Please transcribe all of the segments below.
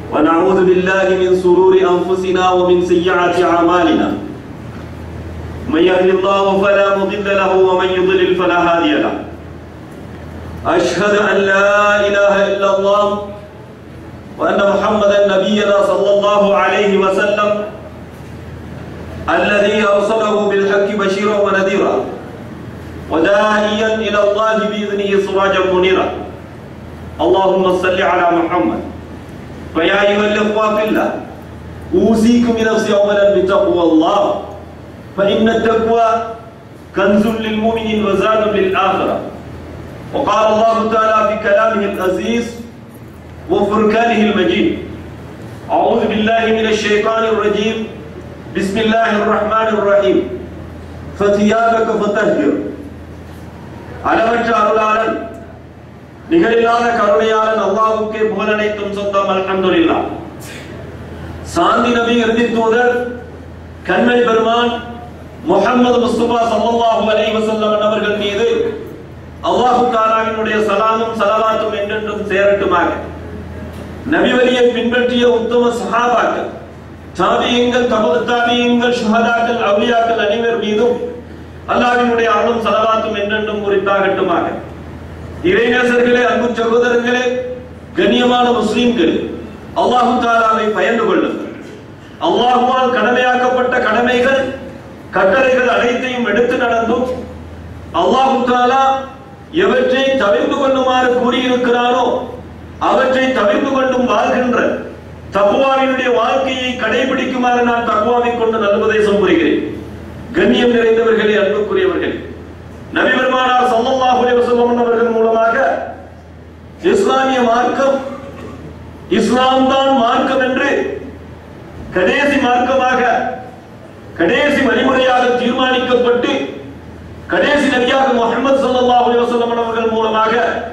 ونعوذ بالله من سرور أنفسنا ومن سيئات أعمالنا من يهد الله فلا مضل له ومن يضلل فلا هادي له أشهد أن لا إله إلا الله وأن محمدا نبينا صلى الله عليه وسلم الذي أرسله بالحق بشيرا ونذيرا وداعيا إلى الله بإذنه سراجا منيرا اللهم صل على محمد فيا أيها الإخوة في الله أوصيكم بنفسي أولا بتقوى الله فإن التقوى كنز للمؤمن وزاد للآخرة وقال الله تعالى في كلامه العزيز وفرقانه المجيد أعوذ بالله من الشيطان الرجيم بسم الله الرحمن الرحيم فثيابك فطهر அளவற்ற அருளாளன் நிகழில்லாத கருணையாளன் அல்லாஹ்வுக்கே புகழ் அனைத்தும் சொந்தம் அல்ஹம்துலில்லாஹ் சாந்தி நபி இறுதி தூதர் கண்மணி பெருமான் முஹம்மது முஸ்தபா ஸல்லல்லாஹு அலைஹி வஸல்லம் அவர்கள் மீது அல்லாஹு தாலாவினுடைய சலாமும் சலவாத்தும் என்றென்றும் சேரட்டுமாக நபி வழியை பின்பற்றிய உத்தம சஹாபாக்கள் தாபியங்கள் தபு தாபியங்கள் ஷுஹதாக்கள் அவுலியாக்கள் அனைவர் மீதும் அல்லாஹ்வினுடைய அருளும் சலவாத்தும் என்றென்றும் குறித்தாகட்டுமாக இறைநேசர்களே அன்பு சகோதரர்களே கண்ணியமான முஸ்லிம்கள் அல்லாஹு தாலாவை பயந்து கொள்ளுங்கள் அல்லாஹுவால் கடமையாக்கப்பட்ட கடமைகள் கட்டளைகள் அனைத்தையும் எடுத்து நடந்தும் அல்லாஹு தாலா எவற்றை தவிர்த்து கொள்ளுமாறு கூறியிருக்கிறானோ அவற்றை தவிர்த்து கொண்டும் வாழ்கின்ற தக்குவாவினுடைய வாழ்க்கையை கடைபிடிக்குமாறு நான் தக்குவாவை கொண்டு நல்லுபதேசம் புரிகிறேன் கண்ணியம் நிறைந்தவர்களே அன்புக்குரியவர்களே நபி பெருமானார் ஸல்லல்லாஹு அலைஹி வஸல்லம் அவர்கள் மூலமாக இஸ்லாமிய மார்க்கம் இஸ்லாம் தான் மார்க்கம் என்று கடைசி மார்க்கமாக கடைசி வழிமுறையாக தீர்மானிக்கப்பட்டு கடைசி நபியாக முஹம்மது ஸல்லல்லாஹு அலைஹி வஸல்லம் அவர்கள் மூலமாக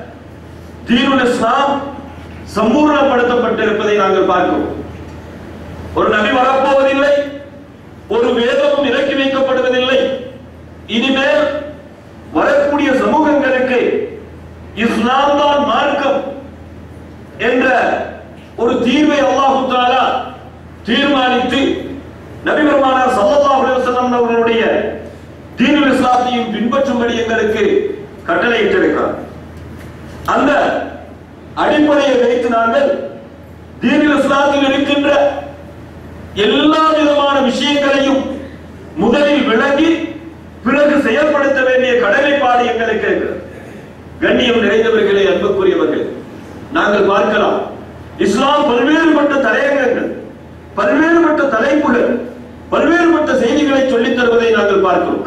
தீனுல் இஸ்லாம் சம்பூர்ணப்படுத்தப்பட்டிருப்பதை நாங்கள் பார்க்கிறோம் ஒரு நபி வரப்போவதில்லை ஒரு வேதமும் இறக்கி வைக்கப்படுவதில்லை இனிமேல் வரக்கூடிய சமூகங்களுக்கு இஸ்லாம் தான் மார்க்கம் என்ற ஒரு தீர்வை அல்லாஹு தாலா தீர்மானித்து நபி பெருமானார் ஸல்லல்லாஹு அலைஹி வஸல்லம் அவர்களுடைய தீனுல் இஸ்லாத்தையும் பின்பற்றும்படி எங்களுக்கு கட்டளையிட்டிருக்கிறார் அந்த அடிப்படையை வைத்து நாங்கள் தீனுல் இஸ்லாத்தில் இருக்கின்ற எல்லா விதமான விஷயங்களையும் முதலில் விளங்கி பிறகு செயல்படுத்த வேண்டிய கடமைப்பாடு எங்களுக்கு இருக்கிறது கண்ணியம் நிறைந்தவர்களே அன்புக்குரியவர்கள் நாங்கள் பார்க்கலாம் இஸ்லாம் பல்வேறுபட்ட தலையங்கங்கள் பல்வேறுபட்ட தலைப்புகள் பல்வேறுபட்ட செய்திகளை சொல்லித் தருவதை நாங்கள் பார்க்கிறோம்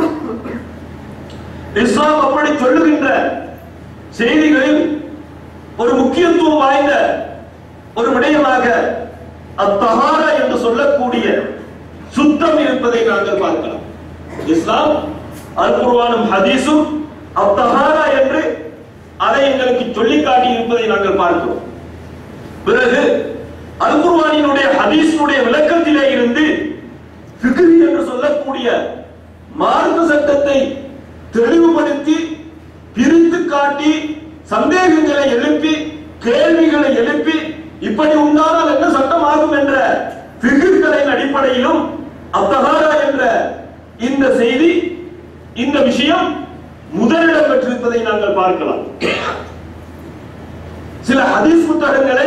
இஸ்லாம் அப்படி சொல்லுகின்ற செய்திகளில் ஒரு முக்கியத்துவம் வாய்ந்த ஒரு விடயமாக அத்தஹாரா என்று சொல்லக்கூடிய சுத்தம் இருப்பதை நாங்கள் பார்க்கலாம் இஸ்லாம் அல் குர்ஆனும் ஹதீஸும் அத்தஹாரா என்று அதை எங்களுக்கு சொல்லி காட்டி இருப்பதை நாங்கள் பார்க்கிறோம் பிறகு அல் குர்ஆனினுடைய ஹதீஸினுடைய விளக்கத்திலே இருந்து ஃபிக்ரி என்று சொல்லக்கூடிய மார்க்க சட்டத்தை தெளிவுபடுத்தி பிரித்து காட்டி சந்தேகங்களை எழுப்பி கேள்விகளை எழுப்பி இப்படி உண்டானால் என்ன சட்டம் ஆகும் என்ற பிகுகளின் அடிப்படையிலும் அத்தகாரா என்ற இந்த செய்தி இந்த விஷயம் முதலிடம் பெற்றிருப்பதை நாங்கள் பார்க்கலாம் சில ஹதீஸ் புத்தகங்களை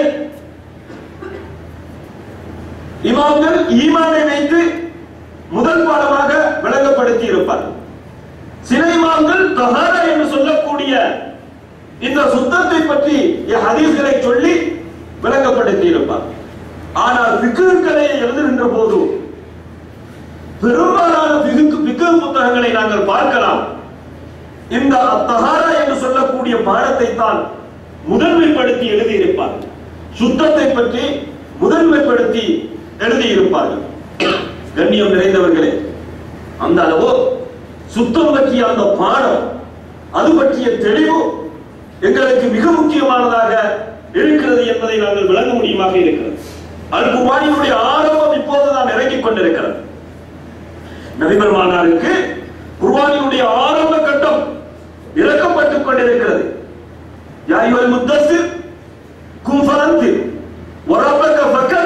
இமாம்கள் ஈமானை வைத்து முதல் பாடமாக விளங்கப்படுத்தி இருப்பார் சில இமாம்கள் தஹாரா என்று சொல்லக்கூடிய இந்த சுத்தத்தை பற்றி ஹதீஸ்களை சொல்லி விளங்கப்படுத்தி இருப்பார் ஆனால் பிக்குகளை எழுதுகின்ற போது பெரும்பாலான பிகு பிக்கு புத்தகங்களை நாங்கள் பார்க்கலாம் இந்த தஹாரா என்று சொல்லக்கூடிய பாடத்தை தான் முதன்மைப்படுத்தி எழுதியிருப்பார் சுத்தத்தை பற்றி முதன்மைப்படுத்தி எழுதியிருப்பார்கள் கண்ணியம் நிறைந்தவர்களே அந்த அளவு சுத்தம் பற்றிய அந்த பாடம் அது பற்றிய தெளிவு எங்களுக்கு மிக முக்கியமானதாக இருக்கிறது என்பதை நாங்கள் விளங்க முடியுமாக இருக்கிறது அல் குர்ஆனினுடைய ஆரம்பம் இப்போதுதான் இறங்கிக் கொண்டிருக்கிறது நபிபெருமானாருக்கு குர்ஆனினுடைய ஆரம்ப கட்டம் இறக்கப்பட்டுக் கொண்டிருக்கிறது யா அய்யுஹல் முத்தஸ்ஸிர் கும் ஃபஅன்திர் வரப்பக ஃபக்க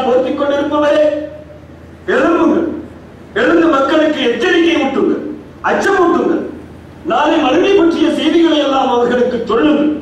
போர்வையால் போர்த்திக் கொண்டிருப்பவரே எழும்புங்கள் எழுந்து மக்களுக்கு எச்சரிக்கை ஊட்டுங்கள் அச்சமூட்டுங்கள் நாளை மறுமை பற்றிய செய்திகளை எல்லாம் அவர்களுக்கு சொல்லுங்கள்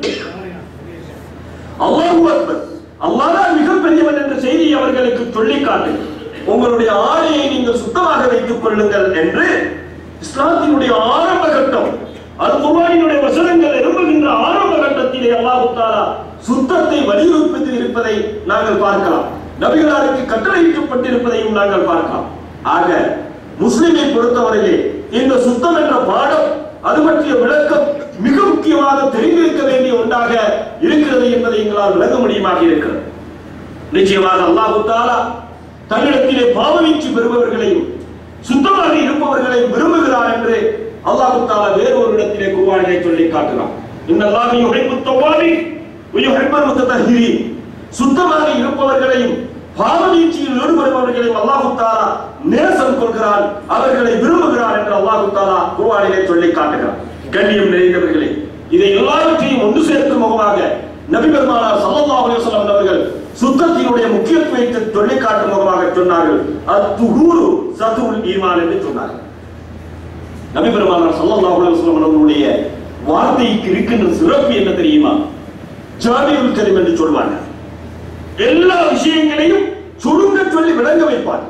அல்லாஹு அக்பர் அல்லாஹ் மிகப்பெரியவன் என்ற செய்தியை அவர்களுக்கு சொல்லிக் காட்டு உங்களுடைய ஆடையை நீங்கள் சுத்தமாக வைத்துக் கொள்ளுங்கள் என்று இஸ்லாத்தினுடைய ஆரம்ப கட்டம் அது குர்ஆனினுடைய வசனங்கள் எழும்புகின்ற ஆரம்ப கட்டத்திலே அல்லாஹ் தாலா சுத்தத்தை வலியுறுத்தி இருப்பதை நாங்கள் பார்க்கலாம் நபிகளாருக்கு கட்டளையிடப்பட்டிருப்பதையும் நாங்கள் பார்க்கலாம் ஆக முஸ்லிமை பொறுத்தவரையிலே இந்த சுத்தம் என்ற பாடம் அது பற்றிய விளக்கம் மிக முக்கியமாக தெரிந்திருக்க வேண்டிய ஒன்றாக இருக்கிறது என்பதை எங்களால் விளங்க முடியுமாக இருக்கிறது நிச்சயமாக அல்லாஹு தாலா தன்னிடத்திலே பாவவீச்சு பெறுபவர்களையும் சுத்தமாக இருப்பவர்களையும் விரும்புகிறார் என்று அல்லாஹு தாலா வேறு ஒரு இடத்திலே குர்ஆனிலே சொல்லி காட்டுகிறான் இன்னல்லாஹு யுஹிப்பு தவ்வாபி வயுஹிப்புல் முத்ததஹிரீன் சுத்தமாக இருப்பவர்களையும் பாவவீழ்ச்சியில் ஈடுபடுபவர்களையும் அல்லாஹு தாலா நேசம் கொள்கிறான் அவர்களை விரும்புகிறான் என்று அல்லாஹு தாலா குர்ஆனிலே சொல்லி காட்டுகிறான் கண்ணியம் நிறைந்தவர்களே இதை எல்லாவற்றையும் ஒன்று சேர்க்கும் முகமாக நபி பெருமானார் ஸல்லல்லாஹு அலைஹி வஸல்லம் அவர்கள் சுத்தத்தினுடைய முக்கியத்துவத்தை சொல்லி காட்டும் முகமாக சொன்னார்கள் அத்துஹூரு சதுல் ஈமான் என்று சொன்னார்கள் நபி பெருமானார் ஸல்லல்லாஹு அலைஹி வஸல்லம் அவர்களுடைய வார்த்தைக்கு இருக்கின்ற சிறப்பு என்ன தெரியுமா ஜாமியுல் கரீம் என்று சொல்வாங்க எல்லா விஷயங்களையும் சுருங்க சொல்லி விளங்க வைப்பார்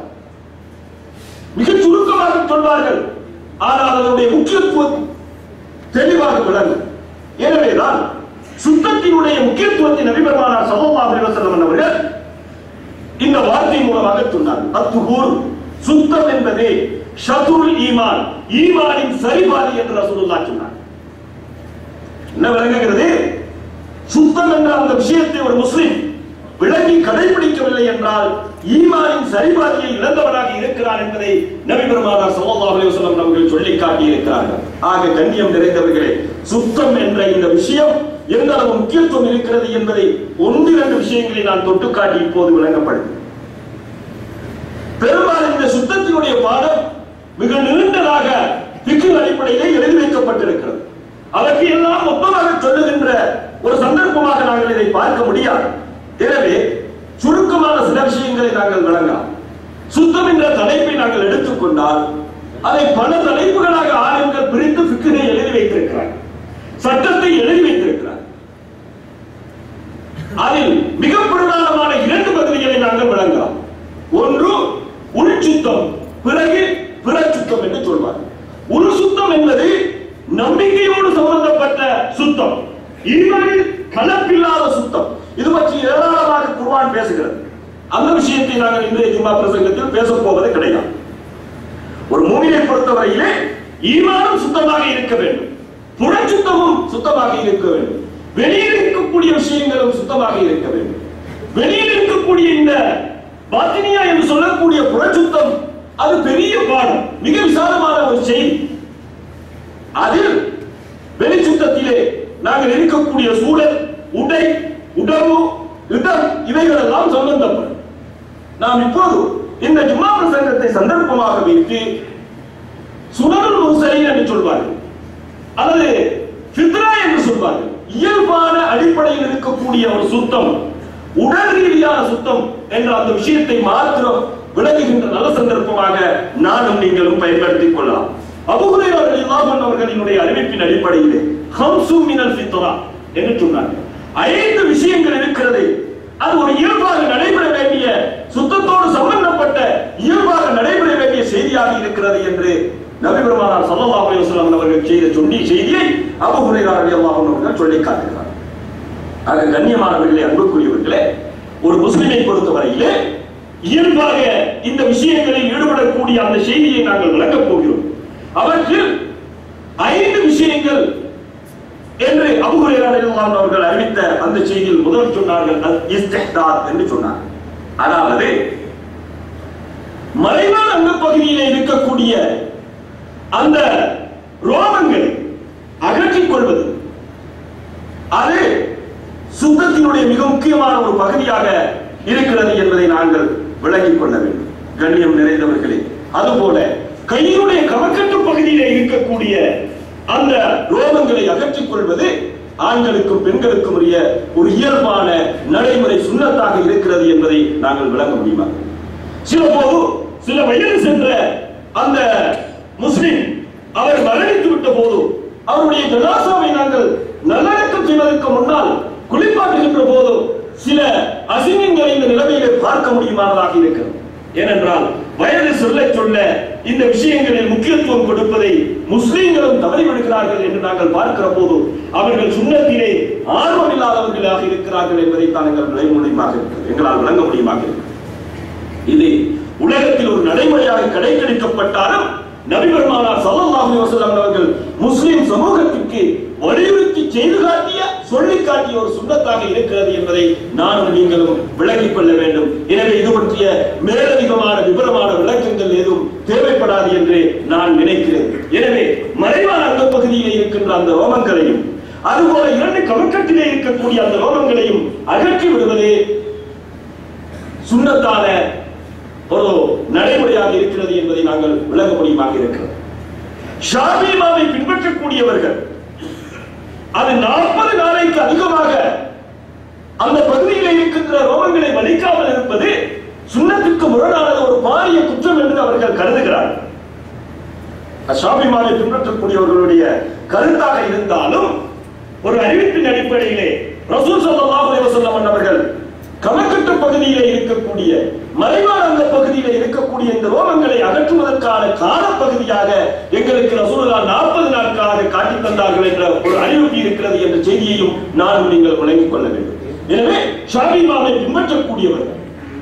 மிக சுருக்கமாக சொல்வார்கள் ஆனால் அதனுடைய முக்கியத்துவம் தெளிவாக விளங்கும் எனவேதான் சுத்தத்தினுடைய முக்கியத்துவத்தை நபிபெருமானார் ஸல்லல்லாஹு அலைஹி வஸல்லம் அவர்கள் இந்த வார்த்தை மூலமாக சொன்னார் அத்துஹூர் சுத்தம் என்பது ஷதுல் ஈமான் ஈமானின் சரிபாதி என்று ரசூலுல்லாஹ் சொன்னார் என்ன விளங்குகிறது சுத்தம் என்ற அந்த விஷயத்தை ஒரு முஸ்லிம் விளங்கி கடைபிடிக்கவில்லை என்றால் ஈமானின் சரிபாதியை இழந்தவனாக இருக்கிறான் என்பதை நபி பெருமானார் ஸல்லல்லாஹு அலைஹி வஸல்லம் அவர்கள் சொல்லி காட்டி இருக்கிறார்கள் ஆக கண்ணியம் நிறைந்தவர்களே சுத்தம் என்ற இந்த விஷயம் எந்த அளவு முக்கியத்துவம் இருக்கிறது என்பதை ஒன்று இரண்டு விஷயங்களை நான் தொட்டு காட்டி இப்போது விளங்கப்படுது பெரும்பாலும் இந்த சுத்தத்தினுடைய பாடம் மிக நீண்டதாக பிக்கு அடிப்படையிலே எழுதி வைக்கப்பட்டிருக்கிறது அதற்கு எல்லாம் மொத்தமாக சொல்லுகின்ற ஒரு சந்தர்ப்பமாக நாங்கள் இதை பார்க்க முடியாது எனவே சுருக்கமான சில விஷயங்களை நாங்கள் வழங்கலாம் சுத்தம் என்ற தலைப்பை நாங்கள் எடுத்துக்கொண்டால் அதை பல தலைப்புகளாக ஆளுங்கள் பிரித்து பிக்கினை எழுதி வைத்திருக்கிறார் சட்டத்தை எழுதி வைத்திருக்கிறார் அதில் மிக பிரதானமான இரண்டு பகுதிகளை நாங்கள் வழங்கலாம் ஒன்று உள் சுத்தம் பிறகு பிற சுத்தம் என்று சொல்வார் உள் சுத்தம் என்பது நம்பிக்கையோடு சம்பந்தப்பட்ட சுத்தம் ஈமானில் கலப்பில்லாத சுத்தம் இது பற்றி ஏராளமாக குர்ஆன் பேசுகிறது அந்த விஷயத்தை நாங்கள் இன்றைய ஜும்மா பிரசங்கத்தில் பேசப் போவது கிடையாது ஒரு மூமியை பொறுத்தவரையிலே ஈமானும் சுத்தமாக இருக்க வேண்டும் புறச்சுத்தமும் சுத்தமாக இருக்க வேண்டும் வெளியில் இருக்கக்கூடிய விஷயங்களும் சுத்தமாக இருக்க வேண்டும் வெளியில் இருக்கக்கூடிய இந்த பாத்தினியா என்று சொல்லக்கூடிய புறச்சுத்தம் அது பெரிய பாடம் மிக விசாலமான ஒரு செய்தி அதில் வெளிச்சுத்தத்திலே நாங்கள் இருக்கக்கூடிய சூழல் உடை உடம்பு இடம் இவைகள் எல்லாம் சம்பந்தப்படும் நாம் இப்போது இந்த ஜும்மா பிரசங்கத்தை சந்தர்ப்பமாக வைத்து சுனனுல் முர்சலீன் என்று சொல்வார்கள் அல்லது ஃபித்ரா என்று சொல்வார்கள் இயல்பான அடிப்படையில் இருக்கக்கூடிய ஒரு சுத்தம் உடல் ரீதியான சுத்தம் என்ற அந்த விஷயத்தை மாத்திரம் விளங்குகின்ற நல்ல சந்தர்ப்பமாக நானும் நீங்களும் பயன்படுத்திக் கொள்ளலாம் அபுஹுரைரா ரலியல்லாஹு அன்ஹு அவர்களினுடைய அறிவிப்பின் அடிப்படையிலே ஹம்சு மினல் ஃபித்ரா என்று சொன்னார்கள் ஐந்து விஷயங்கள் இருக்கிறது அது ஒரு இயல்பாக நடைபெற வேண்டிய சுத்தத்தோடு சம்பந்தப்பட்ட இயல்பாக நடைபெற வேண்டிய செய்தியாக இருக்கிறது என்று நபி பெருமானார் ஸல்லல்லாஹு அலைஹி வஸல்லம் அவர்கள் செய்த சொன்னி செய்தியை அபூ ஹுரைரா ரலியல்லாஹு அன்ஹு அவர்கள் சொல்லி காட்டுகிறார் ஆக கண்ணியமானவர்களே அன்புக்குரியவர்களே ஒரு முஸ்லிமை பொறுத்தவரையிலே இயல்பாக இந்த விஷயங்களில் ஈடுபடக்கூடிய அந்த செய்தியை நாங்கள் விளக்கப் போகிறோம் அவற்றில் ஐந்து விஷயங்கள் என்று அபூ ஹுரைரா ரலியல்லாஹு அன்ஹு அவர்கள் அறிவித்த அந்த செய்தியில் முதல் சொன்னார்கள் அல் இஸ்திஹ்தாத் என்று சொன்னார் அதாவது மறைவான அந்த பகுதியிலே இருக்கக்கூடிய அந்த ரோமங்களை அகற்றிக் கொள்வது அது சுத்தத்தினுடைய மிக முக்கியமான ஒரு பகுதியாக இருக்கிறது என்பதை நாங்கள் விளங்கிக் கொள்ள வேண்டும் கண்ணியம் நிறைந்தவர்களே அதுபோல கையினுடைய கவக்கட்டு பகுதியிலே இருக்கக்கூடிய அந்த ரோமங்களை அகற்றிக் கொள்வது ஆண்களுக்கும் பெண்களுக்கும் உரிய ஒரு இயல்பான நடைமுறை சுண்ணத்தாக இருக்கிறது என்பதை நாங்கள் விளங்க முடியுமா சில போது சில வயது சென்ற அந்த முஸ்லிம் அவர் மரணித்து விட்ட போது அவருடைய ஜனாசாவை நாங்கள் நல்லடக்கம் செய்வதற்கு முன்னால் குளிப்பாட்டுகின்ற போது சில அசிங்கங்களை இந்த நிலைமையிலே பார்க்க முடியுமானதாக இருக்கிறது ஏனென்றால் வயது சொல்ல சொல்ல இந்த விஷயங்களில் முக்கியத்துவம் கொடுப்பதை முஸ்லிம்களும் தவறிவிடுகிறார்கள் என்று நாங்கள் பார்க்கிற போது அவர்கள் சுண்ணத்திலே ஆர்வம் இல்லாதவர்களாக இருக்கிறார்கள் என்பதை தான் எங்கள் விளங்க முடியுமாக இருக்கிறது எங்களால் விளங்க முடியுமாக இருக்கிறது இது உலகத்தில் ஒரு நடைமுறையாக கடைபிடிக்கப்பட்டாலும் நபிபெருமானார் ஸல்லல்லாஹு அலைஹி வஸல்லம் அவர்கள் முஸ்லிம் சமூகத்திற்கு வலியுறுத்தி செய்து காட்டிய சொல்லி காட்டிய ஒரு சுண்ணத்தாக இருக்கிறது என்பதை நானும் நீங்களும் விளங்கிக் கொள்ள வேண்டும் எனவே இது பற்றிய மேலதிகமான விவரமான விளக்கங்கள் எதுவும் தேவைப்படாது என்று நான் நினைக்கிறேன் எனவே மறைவான அந்த பகுதியில் இருக்கின்ற அந்த ரோமங்களையும் அதுபோல இரண்டு கவர்க்கத்திலே இருக்கக்கூடிய அந்த ரோமங்களையும் அகற்றி விடுவதே சுண்ணத்தான ஒரு நடைமுறையாக இருக்கிறது என்பதை நாங்கள் விளங்க முடியுமாக இருக்கிறது ஷாபிமாவை பின்பற்றக்கூடியவர்கள் அது நாற்பது நாளைக்கு அதிகமாக அந்த பகுதியில் இருக்கின்ற ரோமங்களை வலிக்காமல் இருப்பது சுண்ணத்துக்கு முரணானது ஒரு பாரிய குற்றம் என்று அவர்கள் கருதுகிறார்கள் ஷாபிமாவை பின்பற்றக்கூடியவர்களுடைய கருத்தாக இருந்தாலும் ஒரு அறிவிப்பின் அடிப்படையிலே ரசூல் ஸல்லல்லாஹு அலைஹி வஸல்லம் அவர்கள் கமக்கட்டு பகுதியிலே இருக்கக்கூடிய மறைவான அந்த பகுதியிலே இருக்கக்கூடிய இந்த ரோமங்களை அகற்றுவதற்கான காலப்பகுதியாக எங்களுக்கு ரசூலுல்லாஹ் நாற்பது நாட்களாக காட்டி தந்தார்கள் என்ற ஒரு அறிவிப்பு இருக்கிறது என்ற செய்தியையும் நானும் நீங்கள் விளங்கிக் கொள்ள வேண்டும் எனவே ஷாபிமாவை பின்பற்றக்கூடியவர்கள்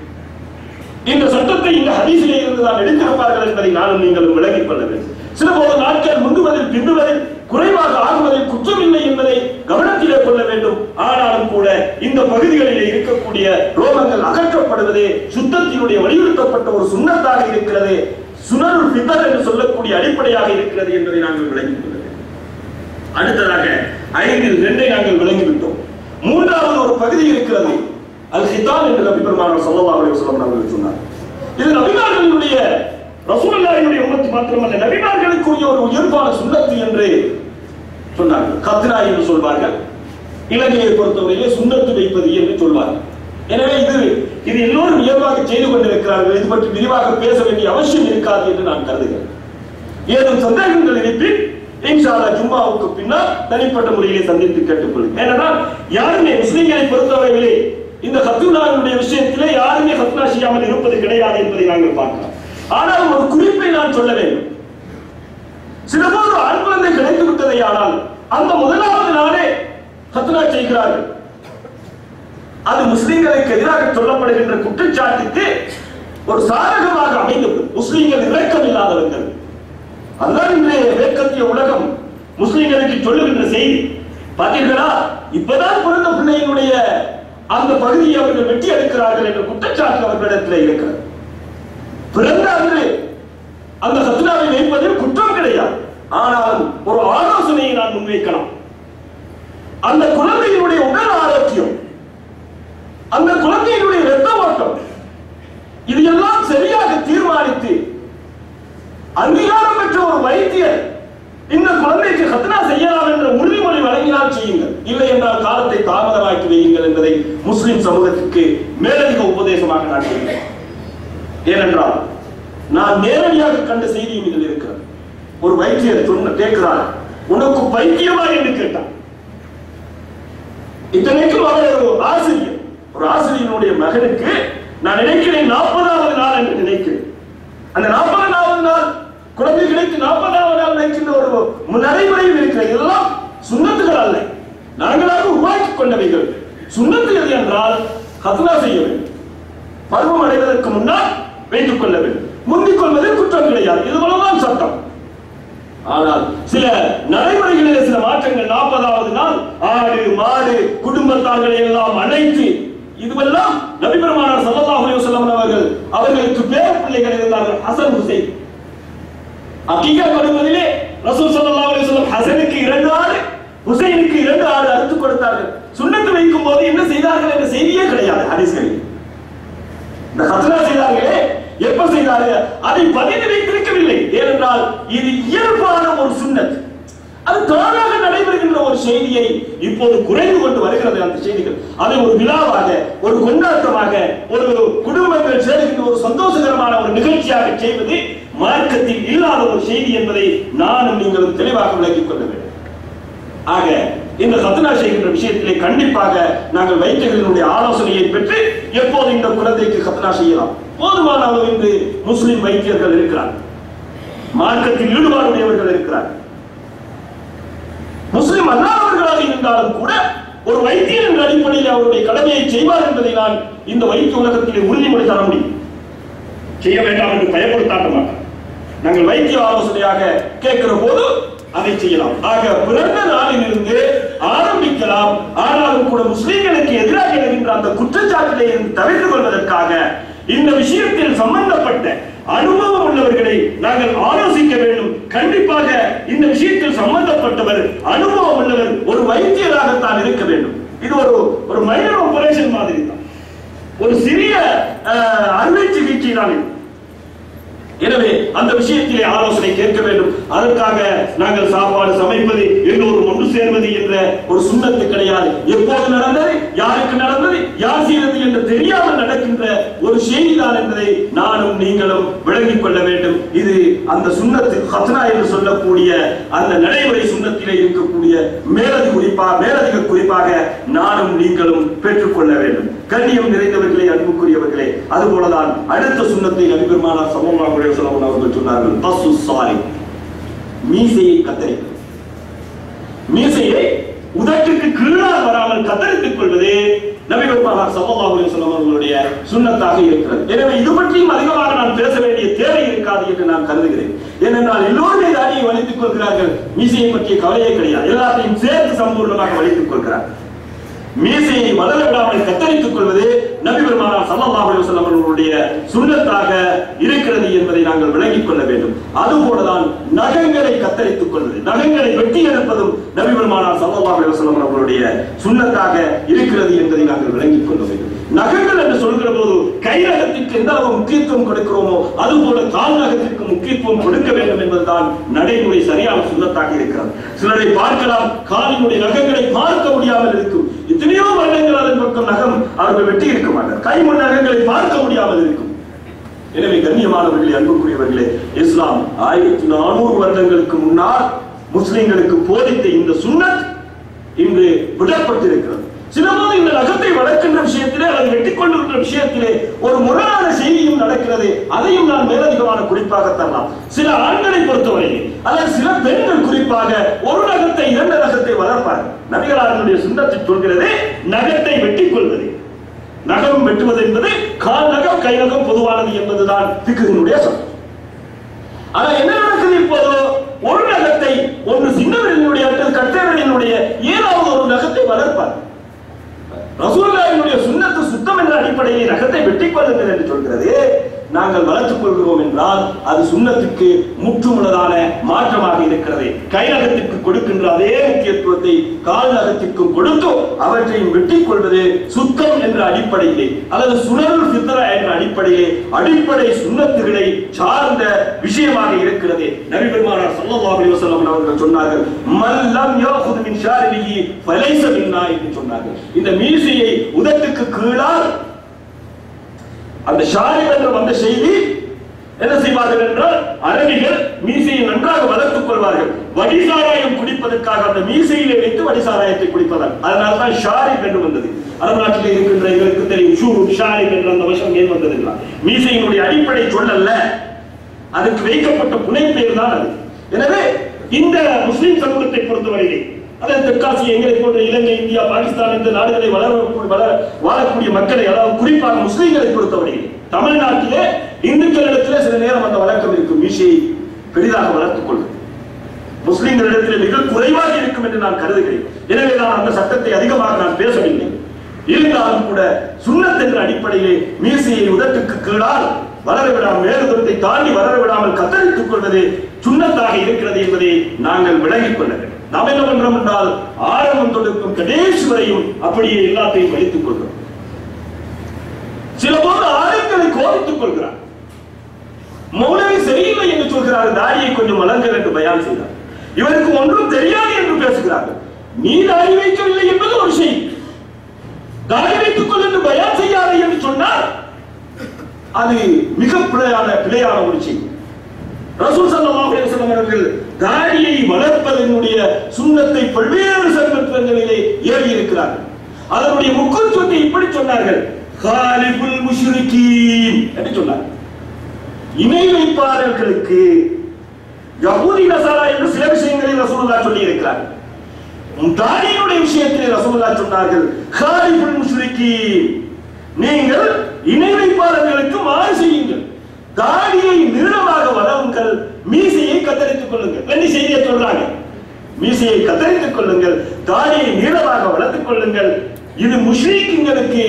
இந்த சட்டத்தை இந்த ஹதீஸிலே இருந்து தான் எடுத்திருப்பார்கள் என்பதை நானும் நீங்களும் விளங்கிக் கொள்ள வேண்டும் சில போது நாட்கள் முந்துவதில் பின்னுவதில் குறைவாக ஆகுவதில் குற்றம் இல்லை என்பதை கவனத்திலே கொள்ள வேண்டும் ஆனாலும் கூட இந்த பகுதிகளிலே இருக்கக்கூடிய ரோமங்கள் அகற்றப்படுவதே சுத்தத்தினுடைய வலியுறுத்தப்பட்ட ஒரு சுண்ணத்தாக இருக்கிறது சுனருல் பிதர் என்று சொல்லக்கூடிய அடிப்படையாக இருக்கிறது என்பதை நாங்கள் விளங்கிக் கொள்ள வேண்டும் அடுத்ததாக ஐந்தில் ரெண்டை நாங்கள் விளங்கிவிட்டோம் மூன்றாவது ஒரு பகுதி இருக்கிறது அல் ஹிதான் என்று நபி பெருமானார் ஸல்லல்லாஹு அலைஹி வஸல்லம் அவர்கள் சொன்னார் இது நபிமார்களுடைய ரசூலுல்லாஹினுடைய உம்மத்து மாத்திரமல்ல நபிமார்களுக்குரிய ஒரு உயர்வான சுன்னத்து என்று சொன்னார்கள் கத்னா என்று சொல்வார்கள் இலங்கையை பொறுத்தவரையிலே சுண்ணத்து வைப்பது என்று சொல்வார்கள் எனவே இது இது எல்லோரும் இயல்பாக செய்து கொண்டிருக்கிறார்கள் இது பற்றி விரிவாக பேச வேண்டிய அவசியம் இருக்காது என்று நான் கருதுகிறேன் ஏதும் சந்தேகங்கள் இருப்பின் இன்ஷா அல்லாஹ் ஜும்மாவுக்கு பின்னால் தனிப்பட்ட முறையிலே சந்தித்து கேட்டுக்கொள்ளுங்க ஏனென்றால் யாருமே முஸ்லிம்களை பொறுத்தவரையிலே இந்த ஹத்துனாவுடைய விஷயத்திலே யாருமே ஹத்னா செய்யாமல் இருப்பது கிடையாது என்பதை நாங்கள் பார்க்கலாம் ஆனால் ஒரு குறிப்பை நான் சொல்ல வேண்டும் சில போது ஆண் குழந்தை கிடைத்து விட்டதை ஆனால் அந்த முதலாவது நாளே ஹத்னா செய்கிறார்கள் அது முஸ்லிம்களுக்கு எதிராக சொல்லப்படுகின்ற குற்றச்சாட்டுக்கு ஒரு சாதகமாக அமைந்தது முஸ்லிம்கள் இரக்கம் இல்லாதவர்கள் அதுதான் இன்றைய வேக்கத்திய உலகம் முஸ்லிம்களுக்கு சொல்லுகின்ற செய்தி பார்த்தீர்களா இப்பதான் பிறந்த பிள்ளையினுடைய அந்த பகுதியை அவர்கள் வெட்டி எடுக்கிறார்கள் என்ற குற்றச்சாட்டு அவர்களிடத்தில் இருக்கிறது பிறந்த அன்று அந்த சத்துனாவை வைப்பதில் குற்றம் கிடையாது ஆனாலும் ஒரு ஆலோசனையை நான் முன்வைக்கலாம் அந்த குழந்தையினுடைய உடல் ஆரோக்கியம் அந்த குழந்தையினுடைய இரத்த ஓட்டம் இது எல்லாம் சரியாக தீர்மானித்து அங்கீகாரம் பெற்ற ஒரு வைத்தியர் இந்த குழந்தைக்கு ஹத்னா செய்யலாம் என்ற உறுதிமொழி வழங்கினால் செய்யுங்கள் இல்லை என்றால் காலத்தை தாமதமாக்கி வையுங்கள் என்பதை முஸ்லிம் சமூகத்திற்கு மேலதிக உபதேசமாக நான் சொல்கிறேன் ஏனென்றால் நான் நேரடியாக கண்ட செய்தியும் இதில் இருக்கிறது ஒரு வைத்தியர் சொன்ன கேட்கிறார் உனக்கு பைத்தியமா என்று கேட்டான் இத்தனைக்கும் அவர் ஒரு ஆசிரியர் ஒரு ஆசிரியனுடைய மகனுக்கு நான் நினைக்கிறேன் நாற்பதாவது நாள் என்று நினைக்கிறேன் அந்த நாற்பதாவது நாள் குழந்தைகளுக்கு நாற்பதாவது நாள் நினைக்கின்ற ஒரு நடைமுறையில் இருக்கிற இதெல்லாம் சுண்ணத்துகள் அல்ல நாங்களாக உருவாக்கி கொண்டவைகள் சுண்ணத்து எது என்றால் ஹத்னா செய்ய வேண்டும் பருவம் அடைவதற்கு முன்னால் வைத்துக் கொள்ள வேண்டும் முந்திக் கொள்வதில் குற்றம் கிடையாது இது போலதான் சட்டம் ஆனால் சில நடைமுறைகளிலே சில மாற்றங்கள் நாற்பதாவது நாள் ஆடு மாடு குடும்பத்தார்களை எல்லாம் அழைத்து இதுவெல்லாம் நபிபெருமானார் ஸல்லல்லாஹு அலைஹி வஸல்லம் அவர்கள் அவர்களுக்கு பேர பிள்ளைகள் இருந்தார்கள் ஹசன் ஹுசைன் அகீகா கொடுப்பதிலே ரசூல் ஸல்லல்லாஹு அலைஹி வஸல்லம் ஹசனுக்கு இரண்டு ஆடு ஹுசைனுக்கு இரண்டு ஆடு அறுத்து கொடுத்தார்கள் சுண்ணத்து வைக்கும் போது என்ன செய்தார்கள் என்ற செய்தியே கிடையாது ஹதீஸ்களில் இந்த ஹத்னா செய்தார்களே எப்ப செய்தார்கள் அதை பதிவு வைத்திருக்கவில்லை ஏனென்றால் இது இயல்பான ஒரு சுன்னத் அது தானாக நடைபெறுகின்ற ஒரு செய்தியை இப்போது குறைந்து கொண்டு வருகிறது அந்த செய்திகள் அதை ஒரு விழாவாக ஒரு கொண்டாட்டமாக ஒரு குடும்பங்கள் சேருகின்ற ஒரு சந்தோஷகரமான ஒரு நிகழ்ச்சியாக செய்வது மார்க்கத்தில் இல்லாத ஒரு செய்தி என்பதை நானும் நீங்களும் தெளிவாக விளக்கிக் கொள்ள வேண்டும் ஆக இந்த சத்னா செய்கின்ற விஷயத்திலே கண்டிப்பாக நாங்கள் வைத்தியர்களுடைய ஆலோசனையை பெற்று எப்போது இந்த குழந்தைக்கு சத்னா செய்யலாம் போதுமான அளவு இன்று முஸ்லிம் வைத்தியர்கள் இருக்கிறார் மார்க்கத்தில் ஈடுபாடுடையவர்கள் இருக்கிறார் முஸ்லிம் அல்லாதவர்களாக இருந்தாலும் கூட ஒரு வைத்தியர் என்ற அடிப்படையில் அவருடைய கடமையை செய்வார் என்பதை நான் இந்த வைத்திய உலகத்திலே உறுதிமொழி தர முடியும் செய்ய வேண்டாம் என்று பயப்படுத்தாட்ட மாட்டேன் நாங்கள் வைத்திய ஆலோசனையாக கேட்கிற போது அதை செய்யலாம் ஆக பிறந்த நாளிலிருந்து ஆரம்பிக்கலாம் ஆனாலும் கூட முஸ்லிம்களுக்கு எதிராக எழுகின்ற அந்த குற்றச்சாட்டிலே இருந்து தவிர்த்து கொள்வதற்காக இந்த விஷயத்தில் சம்பந்தப்பட்ட அனுபவம் உள்ளவர்களை நாங்கள் ஆலோசிக்க வேண்டும் கண்டிப்பாக இந்த விஷயத்தில் சம்பந்தப்பட்டவர் அனுபவம் உள்ளவர் ஒரு வைத்தியராகத்தான் இருக்க வேண்டும் இது ஒரு ஒரு மைனர் ஆபரேஷன் மாதிரி தான் ஒரு சிறிய அஹ், அறுவை சிகிச்சை தான் இது. எனவே அந்த விஷயத்திலே ஆலோசனை கேட்க வேண்டும் அதற்காக நாங்கள் சாப்பாடு சமைப்பது எல்லோரும் ஒன்று சேர்வது என்ற ஒரு சுண்ணத்து கிடையாது எப்போது நடந்தது யாருக்கு நடந்தது யார் செய்தது என்று தெரியாமல் நடக்கின்ற ஒரு செய்திதான் என்பதை நானும் நீங்களும் விளங்கிக் கொள்ள வேண்டும் இது அந்த சுண்ணத்து ஹத்னா என்று சொல்லக்கூடிய அந்த நடைமுறை சுண்ணத்திலே இருக்கக்கூடிய மேலதி குறிப்பா மேலதிக குறிப்பாக நானும் நீங்களும் பெற்றுக்கொள்ள வேண்டும் கண்ணியம் நிறைந்தவர்களே அன்புக்குரியவர்களே அதுபோலதான் அடுத்த சுண்ணத்தை நபிபெருமானார் சமமாக சொல்லவும் அவர்கள் சொன்னார்கள் பசு சாரி மீசையை கத்தரிக்கும் மீசையை உதட்டுக்கு கீழால் வராமல் கத்தரித்துக் கொள்வது நபிபெருமானார் சல்லல்லாஹு அலைஹி வஸல்லம் அவர்களுடைய சுன்னத்தாக இருக்கிறது எனவே இது பற்றியும் அதிகமாக நான் பேச வேண்டிய தேவை இருக்காது என்று நான் கருதுகிறேன் ஏனென்றால் எல்லோருமே தாடியை வலித்துக் கொள்கிறார்கள் மீசையை பற்றிய கவலையே கிடையாது எல்லாத்தையும் சேர்த்து சம்பூர்ணமாக வலித்துக் கொள்கிறார் மீசையை வளர விடாமல் கத்தரித்துக் கொள்வது நபி பெருமானார் ஸல்லல்லாஹு அலைஹி வஸல்லம் அவர்களுடைய சுன்னத்தாக இருக்கிறது என்பதை நாங்கள் விளங்கிக் கொள்ள வேண்டும் அதுபோலதான் நகங்களை கத்தரித்துக் கொள்வது நகங்களை வெட்டி எடுப்பதும் நபி பெருமானார் ஸல்லல்லாஹு அலைஹி வஸல்லம் அவர்களுடைய சுன்னத்தாக இருக்கிறது என்பதை நாங்கள் விளங்கிக் கொள்ள வேண்டும் நகங்கள் என்று சொல்கிற போது கை நகத்திற்கு எந்த அளவு முக்கியத்துவம் கொடுக்கிறோமோ அதுபோல கால் நகத்திற்கு முக்கியத்துவம் கொடுக்க வேண்டும் என்பதுதான் நடைமுறை சரியான சுண்ணத்தாக இருக்கிறது சிலரை பார்க்கலாம் காலினுடைய நகங்களை பார்க்க முடியாமல் இருக்கும் எத்தனையோ வருடங்கள் அதன் பக்கம் நகம் அவர்கள் வெட்டி இருக்க மாட்டார் கை முன் நகங்களை பார்க்க முடியாமல் இருக்கும் எனவே கண்ணியமானவர்களே அன்புக்குரியவர்களே இஸ்லாம் ஆயிரத்தி நானூறு வருடங்களுக்கு முன்னால் முஸ்லிம்களுக்கு போதித்த இந்த சுன்னத் இன்று விடப்பட்டிருக்கிறது சிலபோது இந்த நகத்தை வளர்க்கின்ற விஷயத்திலே அல்லது வெட்டிக் கொண்டிருக்கிற விஷயத்திலே ஒரு முரணான செய்தியும் நடக்கிறது அதையும் நான் மேலதிகமான குறிப்பாக தரலாம் சில ஆண்களை பொறுத்தவரையில் அல்லது சில பெண்கள் குறிப்பாக ஒரு நகத்தை இரண்டு நகத்தை வளர்ப்பார்கள் நபிகளாருடைய சுண்ணத்தை சொல்கிறது நகத்தை வெட்டிக் கொள்வது நகம் வெட்டுவது என்பது கால் நகம் கை நகம் பொதுவானது என்பதுதான் திக்குனுடைய சட்டம் ஆனா என்ன நடக்குது இப்போது ஒரு நகத்தை ஒன்று சின்னவரினுடைய அல்லது கட்டைவரினுடைய ஏதாவது ஒரு நகத்தை வளர்ப்பார் ரசூலுல்லாஹினுடைய சுன்னத்து சுத்தம் என்ற அடிப்படையில் நகத்தை வெட்டிக் கொள்ளுங்கள் என்று சொல்கிறது நாங்கள் வளர்த்துக் கொள்கிறோம் என்றால் அது சுண்ணத்துக்கு முற்றுமுள்ளதான மாற்றமாக இருக்கிறது கை நகத்திற்கு கொடுக்கின்ற அதே முக்கியத்துவத்தை கால் நகத்திற்கும் கொடுத்து அவற்றையும் வெட்டிக் கொள்வது சுத்தம் என்ற அடிப்படையிலே அல்லது சுனருள் ஃபித்ரா என்ற அடிப்படையிலே அடிப்படை சுண்ணத்துகளை சார்ந்த விஷயமாக இருக்கிறது நபி பெருமானார் ஸல்லல்லாஹு அலைஹி வஸல்லம் அவர்கள் சொன்னார்கள் மல்லம் யாஹுது மின் ஷாரிபிஹி ஃபலைஸ மின்னா என்று சொன்னார்கள் இந்த மீசையை உதட்டுக்கு கீழால் அந்த ஷாரிப் என்ற வந்த செய்தி என்ன செய்வார்கள் என்றால் அரபிகள் மீசையை நன்றாக வளர்த்துக் கொள்வார்கள் வடிசாராயம் குடிப்பதற்காக அந்த மீசையிலே வைத்து வடிசாராயத்தை குடிப்பதால் அதனால தான் ஷாரிப் என்று வந்தது அரபு நாட்டில் இருக்கின்ற எங்களுக்கு தெரியும் ஷூருப் ஷாரிப் என்ற அந்த விஷயம் ஏன் வந்தது என்றால் மீசையினுடைய அடிப்படை சொல்லல்ல அதுக்கு வைக்கப்பட்ட புனைப்பெயர் தான் அது எனவே இந்த முஸ்லிம் சமூகத்தை பொறுத்தவரையிலே அதாவது தெற்காசிய எங்களை போன்ற இலங்கை இந்தியா பாகிஸ்தான் இந்த நாடுகளை வளர வளர வாழக்கூடிய மக்களை அதாவது குறிப்பாக முஸ்லிம்களை பொறுத்தவரையிலே தமிழ்நாட்டிலே இந்துக்களிடத்திலே சில நேரம் அந்த வழக்கம் இருக்கும் மீசையை பெரிதாக வளர்த்துக் கொள்வது முஸ்லிம்களிடத்தில் மிக குறைவாக இருக்கும் என்று நான் கருதுகிறேன் எனவே நான் அந்த சட்டத்தை அதிகமாக நான் பேசவில்லை இருந்தாலும் கூட சுண்ணத் என்ற அடிப்படையிலே மீசையை உதட்டுக்கு கீழால் வளர விடாமல் மேலுதத்தை தாண்டி வளர விடாமல் கத்தரித்துக் கொள்வது சுண்ணத்தாக இருக்கிறது என்பதை நாங்கள் விளங்கிக் கொள்ள வேண்டும் நாம் என்ன பண்றோம் என்றால் ஆரம்பம் தொடக்கம் கடைசி வரையும் அப்படியே எல்லாத்தையும் வலித்துக் கொள்கிறோம் சில போது ஆளுங்களை கோபித்துக் கொள்கிறார் மௌலவி சரியில்லை என்று சொல்கிறார் தாடியை கொஞ்சம் வளர்ங்கள் என்று பயான் செய்தார் இவருக்கு ஒன்றும் தெரியாது என்று பேசுகிறார்கள் நீ தாடி வைக்கவில்லை என்பது ஒரு செய்தி தாடி வைத்துக் கொள் என்று பயான் செய்யாதே என்று சொன்னால் அது மிக பிழையான பிழையான ஒரு செய்தி ரசூல் ஸல்லல்லாஹு அலைஹி வஸல்லம் அவர்கள் தாடியை வளர்ப்பதனுடைய சுண்ணத்தை பல்வேறு சந்தர்ப்பங்களிலே ஏறி இருக்கிறார்கள் அதனுடைய முக்கியத்துவத்தை இப்படி சொன்னார்கள் காலிபுல் முஷ்ரிகீன் என்று சொன்னார்கள் இணை வைப்பாளர்களுக்கு யஹூதி நசாரா என்று சில விஷயங்களை ரசூலுல்லாஹ் சொல்லி இருக்கிறார் தாடியினுடைய விஷயத்திலே ரசூலுல்லாஹ் சொன்னார்கள் காலிபுல் முஷ்ரிகீன் நீங்கள் இணை வைப்பாளர்களுக்கு மாறு செய்யுங்கள் தாடியை நீளமாக வளருங்கள் மீசையை கத்தரித்துக் கொள்ளுங்கள் ரெண்டு செய்தியை சொல்றாங்க மீசையை கத்தரித்துக் கொள்ளுங்கள் தாடியை நீளமாக வளர்த்துக் கொள்ளுங்கள் இது முஷ்ரீக்குங்களுக்கு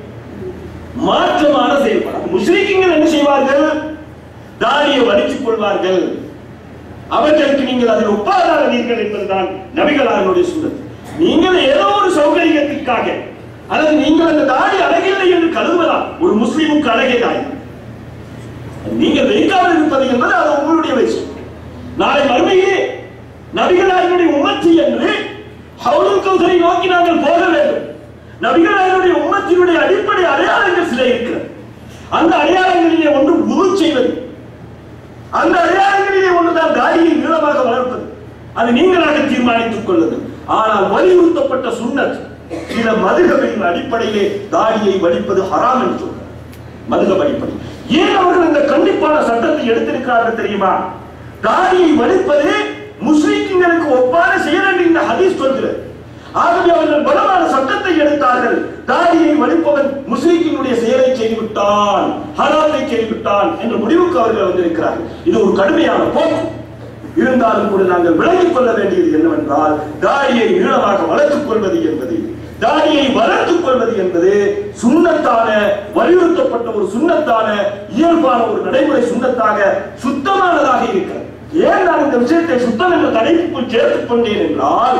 மாற்றமான செயல்பாடு முஸ்லிம்கள் என்ன செய்வார்கள் தாடியை வலித்துக் கொள்வார்கள் அவர்களுக்கு நீங்கள் அதில் ஒப்பாதாகிறீர்கள் என்பதுதான் நபிகளாருடைய சுண்ணத் நீங்கள் ஏதோ ஒரு சௌகரியத்திற்காக அல்லது நீங்கள் அந்த தாடி அழகில்லை என்று கருதுவதால் ஒரு முஸ்லிமுக்கு அழகே தாய் நீங்கள் வைக்காமல் இருப்பது என்பது அது உங்களுடைய வயசு நாளை மறுமையிலே நபிகளாருடைய உமத்தி என்று ஹவுலுல் கௌசரை நோக்கி நாங்கள் போக வேண்டும் நபிகளாருடைய உம்மத்தினுடைய அடிப்படை அடையாளங்கள் சில இருக்கிறது அந்த அடையாளங்களிலே ஒன்று உரு செய்வது அந்த அடையாளங்களிலே ஒன்றுதான் தாடியை நீளமாக வளர்ப்பது அது நீங்களாக தீர்மானித்துக் கொள்ளுங்கள் ஆனால் வலியுறுத்தப்பட்ட சுன்னத் சில மதுகபின் அடிப்படையிலே தாடியை வலிப்பது ஹராம் என்று சொல்றார் மதுகப் அடிப்படை ஏன் அவர்கள் இந்த கண்டிப்பான சட்டத்தை எடுத்திருக்கிறார்கள் தெரியுமா தாடியை வலிப்பது முஸ்லிம்களுக்கு ஒப்பான செயல் என்று இந்த ஹதீஸ் சொல்கிறது ஆகவே அவர்கள் பலமான சட்டத்தை எடுத்தார்கள் தாடியை வலிப்பவன் முஸ்லிக்கினுடைய செயலை செய்துவிட்டான் ஹராத்தை செய்துவிட்டான் என்ற முடிவுக்கு அவர்கள் வந்திருக்கிறார்கள் இது ஒரு கடுமையான போக்கு இருந்தாலும் கூட நாங்கள் விளங்கிக் கொள்ள வேண்டியது என்னவென்றால் தாடியை நீளமாக வளர்த்துக் கொள்வது என்பது தாடியை வளர்த்துக் கொள்வது என்பது சுண்ணத்தான வலியுறுத்தப்பட்ட ஒரு சுண்ணத்தான இயல்பான ஒரு நடைமுறை சுண்ணத்தாக சுத்தமானதாக இருக்கிறது ஏன் நான் இந்த விஷயத்தை சுத்தம் என்ற தலைப்புக்குள் சேர்த்துக் கொண்டேன் என்றால்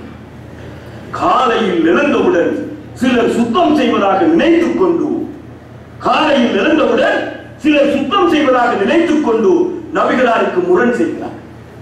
காலையில் எழுந்தவுடன் சிலர் சுத்தம் செய்வதாக நினைத்துக் கொண்டு காலையில் எழுந்தவுடன் சிலர் சுத்தம் செய்வதாக நினைத்துக் கொண்டு நபிகளாருக்கு முரண் செய்கிறார்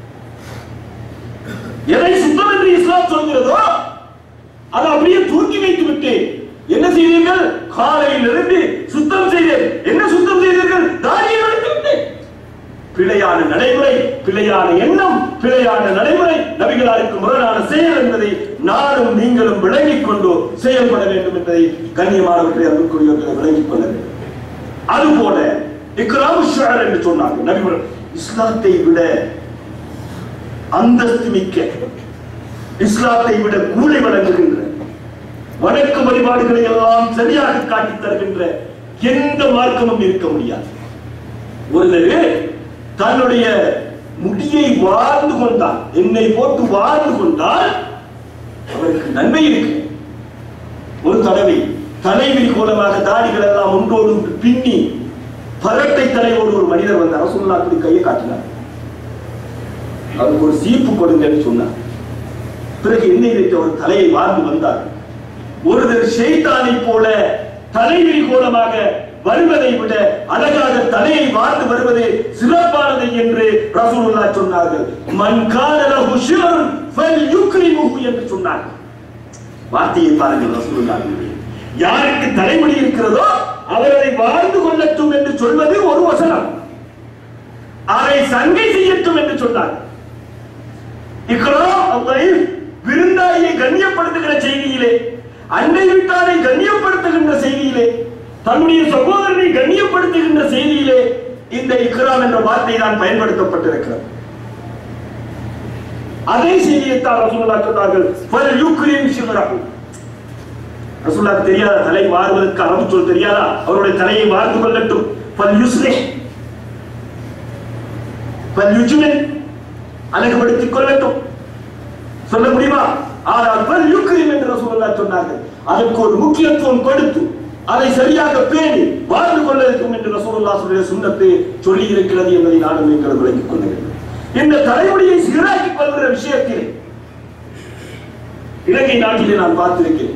எதை சுத்தம் என்று இஸ்லாம் சொல்கிறதோ அதை அப்படியே தூக்கி வைத்து விட்டு என்ன செய்தீர்கள் காலையில் இருந்து சுத்தம் செய்தேன் என்ன சுத்தம் செய்தீர்கள் தாடியை வளர்த்து விட்டேன் பிழையான நடைமுறை பிழையான எண்ணம் பிழையான நடைமுறை நபிகளாருக்கு முரணான செயல் என்பதை நானும் நீங்களும் விளங்கிக் கொண்டு செயல்பட வேண்டும் என்பதை கண்ணியமானவர்களை அன்புக்குரியவர்களை விளங்கிக் கொள்ள வேண்டும் அதுபோல இக்ராம் ஷுஅர் என்று சொன்னாங்க நபிகள் இஸ்லாத்தை விட அந்தஸ்து மிக்க இஸ்லாத்தை விட கூலை வழங்குகின்ற வணக்க வழிபாடுகளை எல்லாம் சரியாக காட்டித் தருகின்ற எந்த மார்க்கமும் இருக்க முடியாது ஒருவர் தன்னுடைய முடியை வாழ்ந்து கொண்டால் என்னை போட்டு வாழ்ந்து கொண்டால் அவருக்கு நன்மை இருக்கு ஒரு தடவை தலைவி கோலமாக தாடிகள் எல்லாம் ஒன்றோடு ஒன்று பின்னி பரட்டை தலையோடு ஒரு மனிதர் வந்து அரசுல்லா அப்படி கையை காட்டினார் அவருக்கு ஒரு சீப்பு கொடுங்கன்னு சொன்னார் பிறகு எண்ணெய் வைத்து அவர் தலையை வாழ்ந்து வந்தார் ஒருவர் ஷெய்தானை போல தலைவிரி கோலமாக வருவதை விட அழகாக தலையை வாழ்ந்து வருவது சிறப்பானது என்று ரசூலுல்லாஹ் சொன்னார்கள் மன் கான லஹு ஷிரன் ஃபல்யுக்ரிமுஹு என்று சொன்னார்கள் வார்த்தையை பாருங்கள் ரசூலுல்லாஹ் யாருக்கு தலைமுடி இருக்கிறதோ அவர் அதை வாழ்ந்து கொள்ளட்டும் என்று சொல்வது ஒரு வசனம் அதை சங்கை செய்யட்டும் என்று சொன்னார் இக்ராம் அல்லாஹ் விருந்தாளியை கண்ணியப்படுத்துகிற செய்தியிலே அண்டை வீட்டாரை கண்ணியப்படுத்துகின்ற செய்தியிலே தன்னுடைய சகோதரனை கண்ணியப்படுத்துகின்ற செய்தியிலே இந்த இக்ராம் என்ற வார்த்தை தான் பயன்படுத்தப்பட்டிருக்கிறது அதே செய்தியைத்தான் ரசூலுல்லாஹ் சொன்னார்கள் ஃபல் யுக்ரிம் ஷிமரஹு ரசூலுல்லாஹ் தெரியாத தலை வாருவதற்கு அரபு சொல் தெரியாதா அவருடைய தலையை வார்ந்து கொள்ளட்டும் ஃபல் யுஸ்லிஹ் ஃபல் யுஜ்மில் அழகுபடுத்திக் கொள்ளட்டும் சொல்ல முடியுமா ஆனால் ஃபல் யுக்ரிம் என்று ரசூலுல்லாஹ் சொன்னார்கள் அதற்கு ஒரு முக்கியத்துவம் கொடுத்து அதை சரியாக பேணி வாழ்ந்து கொள்ள இருக்கும் என்று ரசூலுல்லாஹ் சொல்லிய சுண்ணத்தை சொல்லி இருக்கிறது என்பதை நானும் நீங்கள் விளங்கிக் கொள்ள வேண்டும் இந்த தலைமுடியை சீராக்கிக் கொள்கிற விஷயத்தில் இலங்கை நாட்டிலே நான் பார்த்திருக்கிறேன்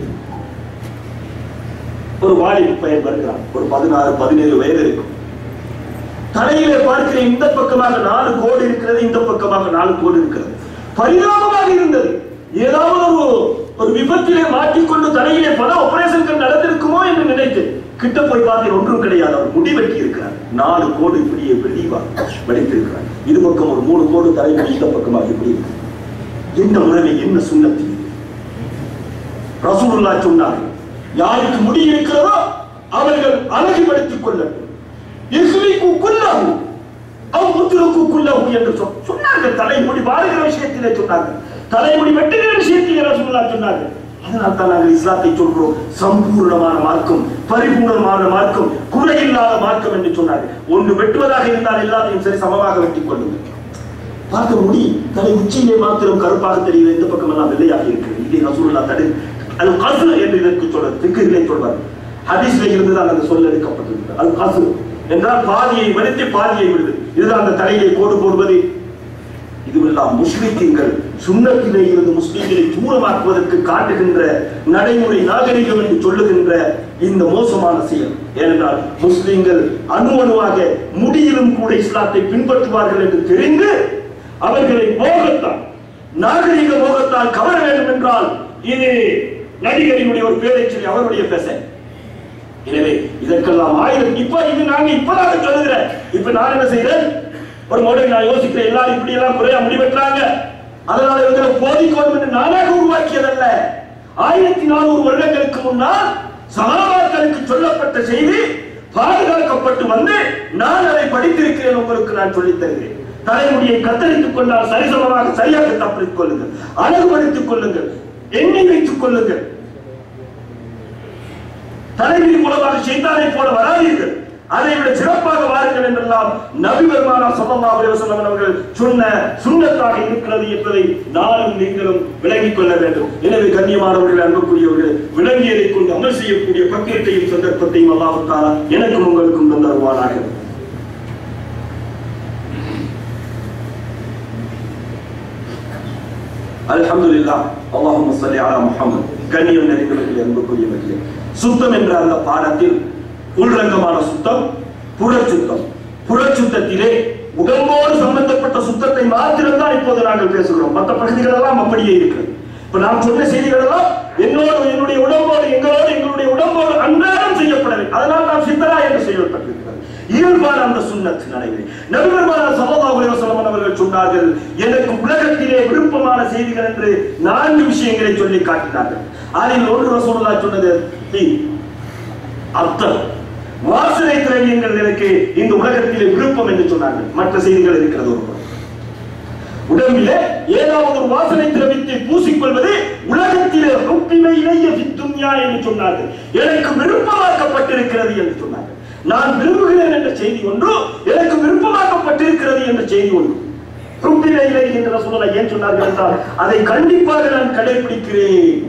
ஒரு வாலிப பையன் வருகிறான் ஒரு பதினாறு பதினேழு வயது இருக்கும் தலையிலே பார்க்கிறேன் இந்த பக்கமாக நாலு கோடு இருக்கிறது இந்த பக்கமாக நாலு கோடு இருக்கிறது பரிதாபமாக இருந்தது ஏதாவது ஒரு ஒரு விபத்திலே மாட்டிக்கொண்டு தலையிலே பல ஆபரேஷன்கள் நடந்திருக்குமோ என்று நினைத்து கிட்ட போய் பார்த்தேன் ஒன்றும் கிடையாது அவர் முடி வெட்டி இருக்கிறார் நாலு கோடு இப்படியே வெளிவா வெடித்திருக்கிறார் இது பக்கம் ஒரு மூணு கோடு தலைமுடி இந்த பக்கமாக இப்படி இருக்கு என்ன முறைமை என்ன சுண்ணத்து இது? ரசூலுல்லாஹ் சொன்னார்கள் யாருக்கு முடி இருக்கிறதோ அவர்கள் அழகுபடுத்திக் கொள்ளட்டும் இஸ்லிக்கு குல்லஹு அவ் முத்ருக்கு குல்லஹு என்று சொ- சொன்னார்கள் தலைமுடி வாழுகிற விஷயத்திலே சொன்னார்கள் தலைமுடி வெட்டுகிற விஷயத்திலே ரசூலுல்லாஹ் சொன்னார்கள் அதனால் தான் நாங்கள் இஸ்லாத்தை சொல்கிறோம் சம்பூர்ணமான மார்க்கம் பரிபூர்ணமான மார்க்கம் குறையில்லாத மார்க்கம் என்று சொன்னார்கள் ஒன்று வெட்டுவதாக இருந்தால் எல்லாத்தையும் சரி சமமாக வெட்டிக் கொள்ளுங்கள் பார்க்க முடி தலை உச்சியிலே மாத்திரம் கருப்பாக தெரியுது இந்த பக்கம் எல்லாம் வெள்ளையாக இருக்கிறது இதை ரசூலுல்லா தடு அது கசு என்று இதற்கு சொல்ற திக்குகளை சொல்வார் ஹதீஸ்ல இருந்து தான் அந்த சொல் எடுக்கப்பட்டிருக்கிறது அது கசு என்றால் பாதியை வெளுத்து பாதியை விடுது இதுதான் அந்த தலையிலே கோடு போடுவது இதுவெல்லாம் முஸ்லிம்கள் சுண்ணத்திலே இருந்து முஸ்லிம்களை தூரமாக்குவதற்கு காட்டுகின்ற நடைமுறை நாகரிகம் என்று சொல்லுகின்ற இந்த மோசமான செயல் ஏனென்றால் முஸ்லிம்கள் அணு அணுவாக முடியிலும் கூட இஸ்லாத்தை பின்பற்றுவார்கள் என்று தெரிந்து அவர்களை மோகத்தான் நாகரிக மோகத்தால் கவர வேண்டும் என்றால் இது நடிகரினுடைய ஒரு பேரை சொல்லி அவருடைய பேச எனவே இதற்கெல்லாம் ஆயிரம் இப்ப இது நாங்க இப்பதாக சொல்லுகிறேன் இப்ப நான் என்ன செய்யறேன் ஒரு முறை நான் யோசிக்கிறேன் எல்லாரும் இப்படி எல்லாம் குறையா முடிவெட்டுறாங்க அதனால இவங்களை போதிக்கணும் என்று நானாக உருவாக்கியதல்ல ஆயிரத்தி நானூறு வருடங்களுக்கு முன்னால் சகாபாக்களுக்கு சொல்லப்பட்ட செய்தி பாதுகாக்கப்பட்டு வந்து நான் அதை படித்திருக்கிறேன் உங்களுக்கு நான் சொல்லித் தருகிறேன் தலைமுடியை கத்தரித்துக் கொண்டால் சரிசமமாக சரியாக தப்பித்துக் கொள்ளுங்கள் அழகுபடுத்திக் கொள்ளுங்கள் எண்ணி வைத்துக் கொள்ளுங்கள் தலைவிதி மூலமாக செய்தானை போல வராதீர்கள் அதை விட சிறப்பாக வாருங்கள் என்றெல்லாம் நபி பெருமானா ஸல்லல்லாஹு அலைஹி வஸல்லம் அவர்கள் சொன்ன சுண்ணத்தாக இருக்கிறது என்பதை நானும் நீங்களும் விளங்கிக் கொள்ள வேண்டும் எனவே கண்ணியமானவர்கள் அன்புக்குரியவர்கள் விளங்கியதை கொண்டு அமல் செய்யக்கூடிய பக்கியத்தையும் சந்தர்ப்பத்தையும் அல்லாஹ் தஆலா எனக்கும் உங்களுக்கும் தந்தருவானாக அல்ஹம்துலில்லாஹ் அல்லாஹும்ம ஸல்லி அலா முஹம்மத் கண்ணியம் நிறைந்தவர்களே அன்புக்குரியவர்களே சுத்தம் என்ற அந்த பாடத்தில் உள்ரங்கமான சுத்தம் புறச்சுத்தம் புறச்சுத்தத்திலே உடம்போடு சம்பந்தப்பட்ட சுத்தத்தை மாத்திரம் தான் இப்போது நாங்கள் பேசுகிறோம் மற்ற பகுதிகள் எல்லாம் அப்படியே இருக்கிறது இப்ப நான் சொன்ன செய்திகள் எல்லாம் என்னோடு என்னுடைய உடம்போடு எங்களோடு எங்களுடைய உடம்போடு அன்றாடம் செய்யப்படவில்லை அதனால் நாம் சித்தரா என்று செய்யப்பட்டிருக்கிறது இயல்பான அந்த சுன்னத் நடைமுறை நபிபெருமான ஸல்லல்லாஹு அலைஹி வஸல்லம் அவர்கள் சொன்னார்கள் எனக்கு உலகத்திலே விருப்பமான செய்திகள் என்று நான்கு விஷயங்களை சொல்லி காட்டினார்கள் அதில் ஒன்று ரசூலுல்லாஹ் சொன்னது "தீ, அர்த்தம் வாசனை திரவியங்கள் எனக்கு இந்த உலகத்திலே விருப்பம் என்று சொன்னார்கள் மற்ற செய்திகள் இருக்கிறது ஒரு புறம். உடம்பிலே ஏதாவது ஒரு வாசனை திரவியத்தை பூசிக்கொள்வது உலகத்திலே ஹுப்பிமை இளைய துன்யா என்று சொன்னார்கள் எனக்கு விருப்பமாக்கப்பட்டிருக்கிறது என்று சொன்னார்கள் நான் விரும்புகிறேன் என்ற செய்தி ஒன்று எனக்கு விருப்பமாக்கப்பட்டிருக்கிறது என்ற செய்தி ஒன்று ஹுப்பிமை இலை என்ற சொல்லலை ஏன் சொன்னார்கள் என்றால் அதை கண்டிப்பாக நான் கடைபிடிக்கிறேன்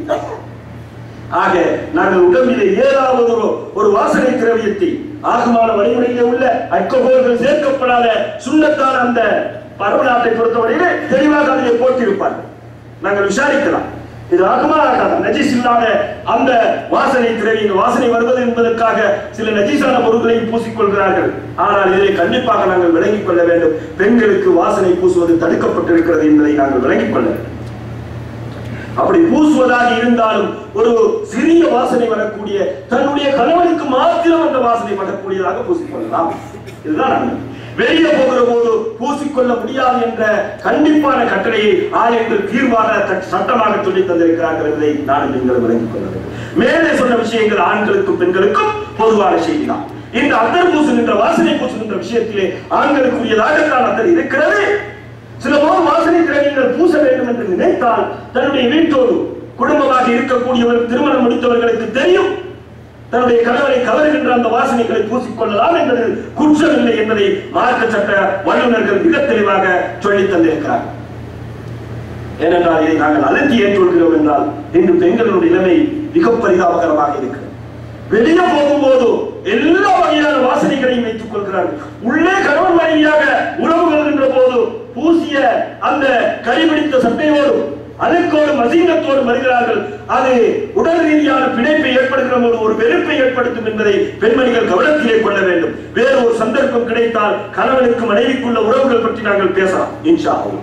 ஆக நாங்கள் உடம்பிலே ஏதாவது ஒரு ஒரு வாசனை திரவியத்தை ஆகமான வழிமுறையிலே உள்ள அல்கோஹோல்கள் சேர்க்கப்படாத சுண்ணத்தான அந்த பரவலாட்டை பொறுத்தவரையிலே தெளிவாக அதிலே போட்டிருப்பார்கள் நாங்கள் விசாரிக்கலாம் இது ஆகுமா ஆகாதா நஜீஸ் இல்லாத அந்த வாசனை திரவியங்கள் வாசனை வருவது என்பதற்காக சில நஜீஸான பொருட்களையும் பூசிக்கொள்கிறார்கள் ஆனால் இதை கண்டிப்பாக நாங்கள் விளங்கிக் கொள்ள வேண்டும் பெண்களுக்கு வாசனை பூசுவது தடுக்கப்பட்டிருக்கிறது என்பதை நாங்கள் விளங்கிக் கொள்ள வேண்டும் அப்படி பூசுவதாக இருந்தாலும் ஒரு சிறிய வாசனை வரக்கூடிய தன்னுடைய கணவனுக்கு மாத்திரம் அந்த வாசனை வரக்கூடியதாக பூசிக்கொள்ளலாம் இதுதான் நன்மை வெளியே போகிற போது பூசிக்கொள்ள முடியாது என்ற கண்டிப்பான கட்டளையை ஆலயங்கள் தீர்வாக த- சட்டமாக சொல்லி தந்திருக்கிறார்கள் என்பதை நான் நீங்கள் விளங்கிக் கொள்ள வேண்டும் மேலே சொன்ன விஷயங்கள் ஆண்களுக்கும் பெண்களுக்கும் பொதுவான செய்திதான் இந்த அத்தர் பூசுகின்ற வாசனை பூசுகின்ற விஷயத்திலே ஆண்களுக்குரியதாகத்தான் அத்தர் இருக்கிறது சில போது வாசனை திரவியங்கள் பூச வேண்டும் என்று நினைத்தால் தன்னுடைய வீட்டோடு குடும்பமாக இருக்கக்கூடியவர் திருமணம் முடித்தவர்களுக்கு தெரியும் தன்னுடைய கணவரை கவருகின்ற அந்த வாசனைகளை பூசிக்கொள்ளலாம் என்பது குற்றமில்லை என்பதை மார்க்க சட்ட வல்லுநர்கள் மிக தெளிவாக சொல்லித் தந்திருக்கிறார்கள் ஏனென்றால் இதை நாங்கள் அழுத்தி ஏற்றுக்கொள்கிறோம் என்றால் இன்று பெண்களுடைய நிலைமை மிக பரிதாபகரமாக இருக்கிறது வெளியே போகும்போது எல்லா வகையான வாசனைகளையும் வைத்துக் கொள்கிறார்கள் உள்ளே கணவன் மனைவியாக உறவு கொள்கின்ற போது பூசிய அந்த கைபிடித்த சட்டையோடு அழுக்கோடு மசீனத்தோடு வருகிறார்கள் அது உடல் ரீதியான பிணைப்பை ஏற்படுகிற போது ஒரு வெறுப்பை ஏற்படுத்தும் என்பதை பெண்மணிகள் கவனத்திலே கொள்ள வேண்டும் வேறு ஒரு சந்தர்ப்பம் கிடைத்தால் கணவனுக்கு மனைவிக்குள்ள உறவுகள் பற்றி நாங்கள் பேசலாம் இன்ஷா அல்லாஹ்.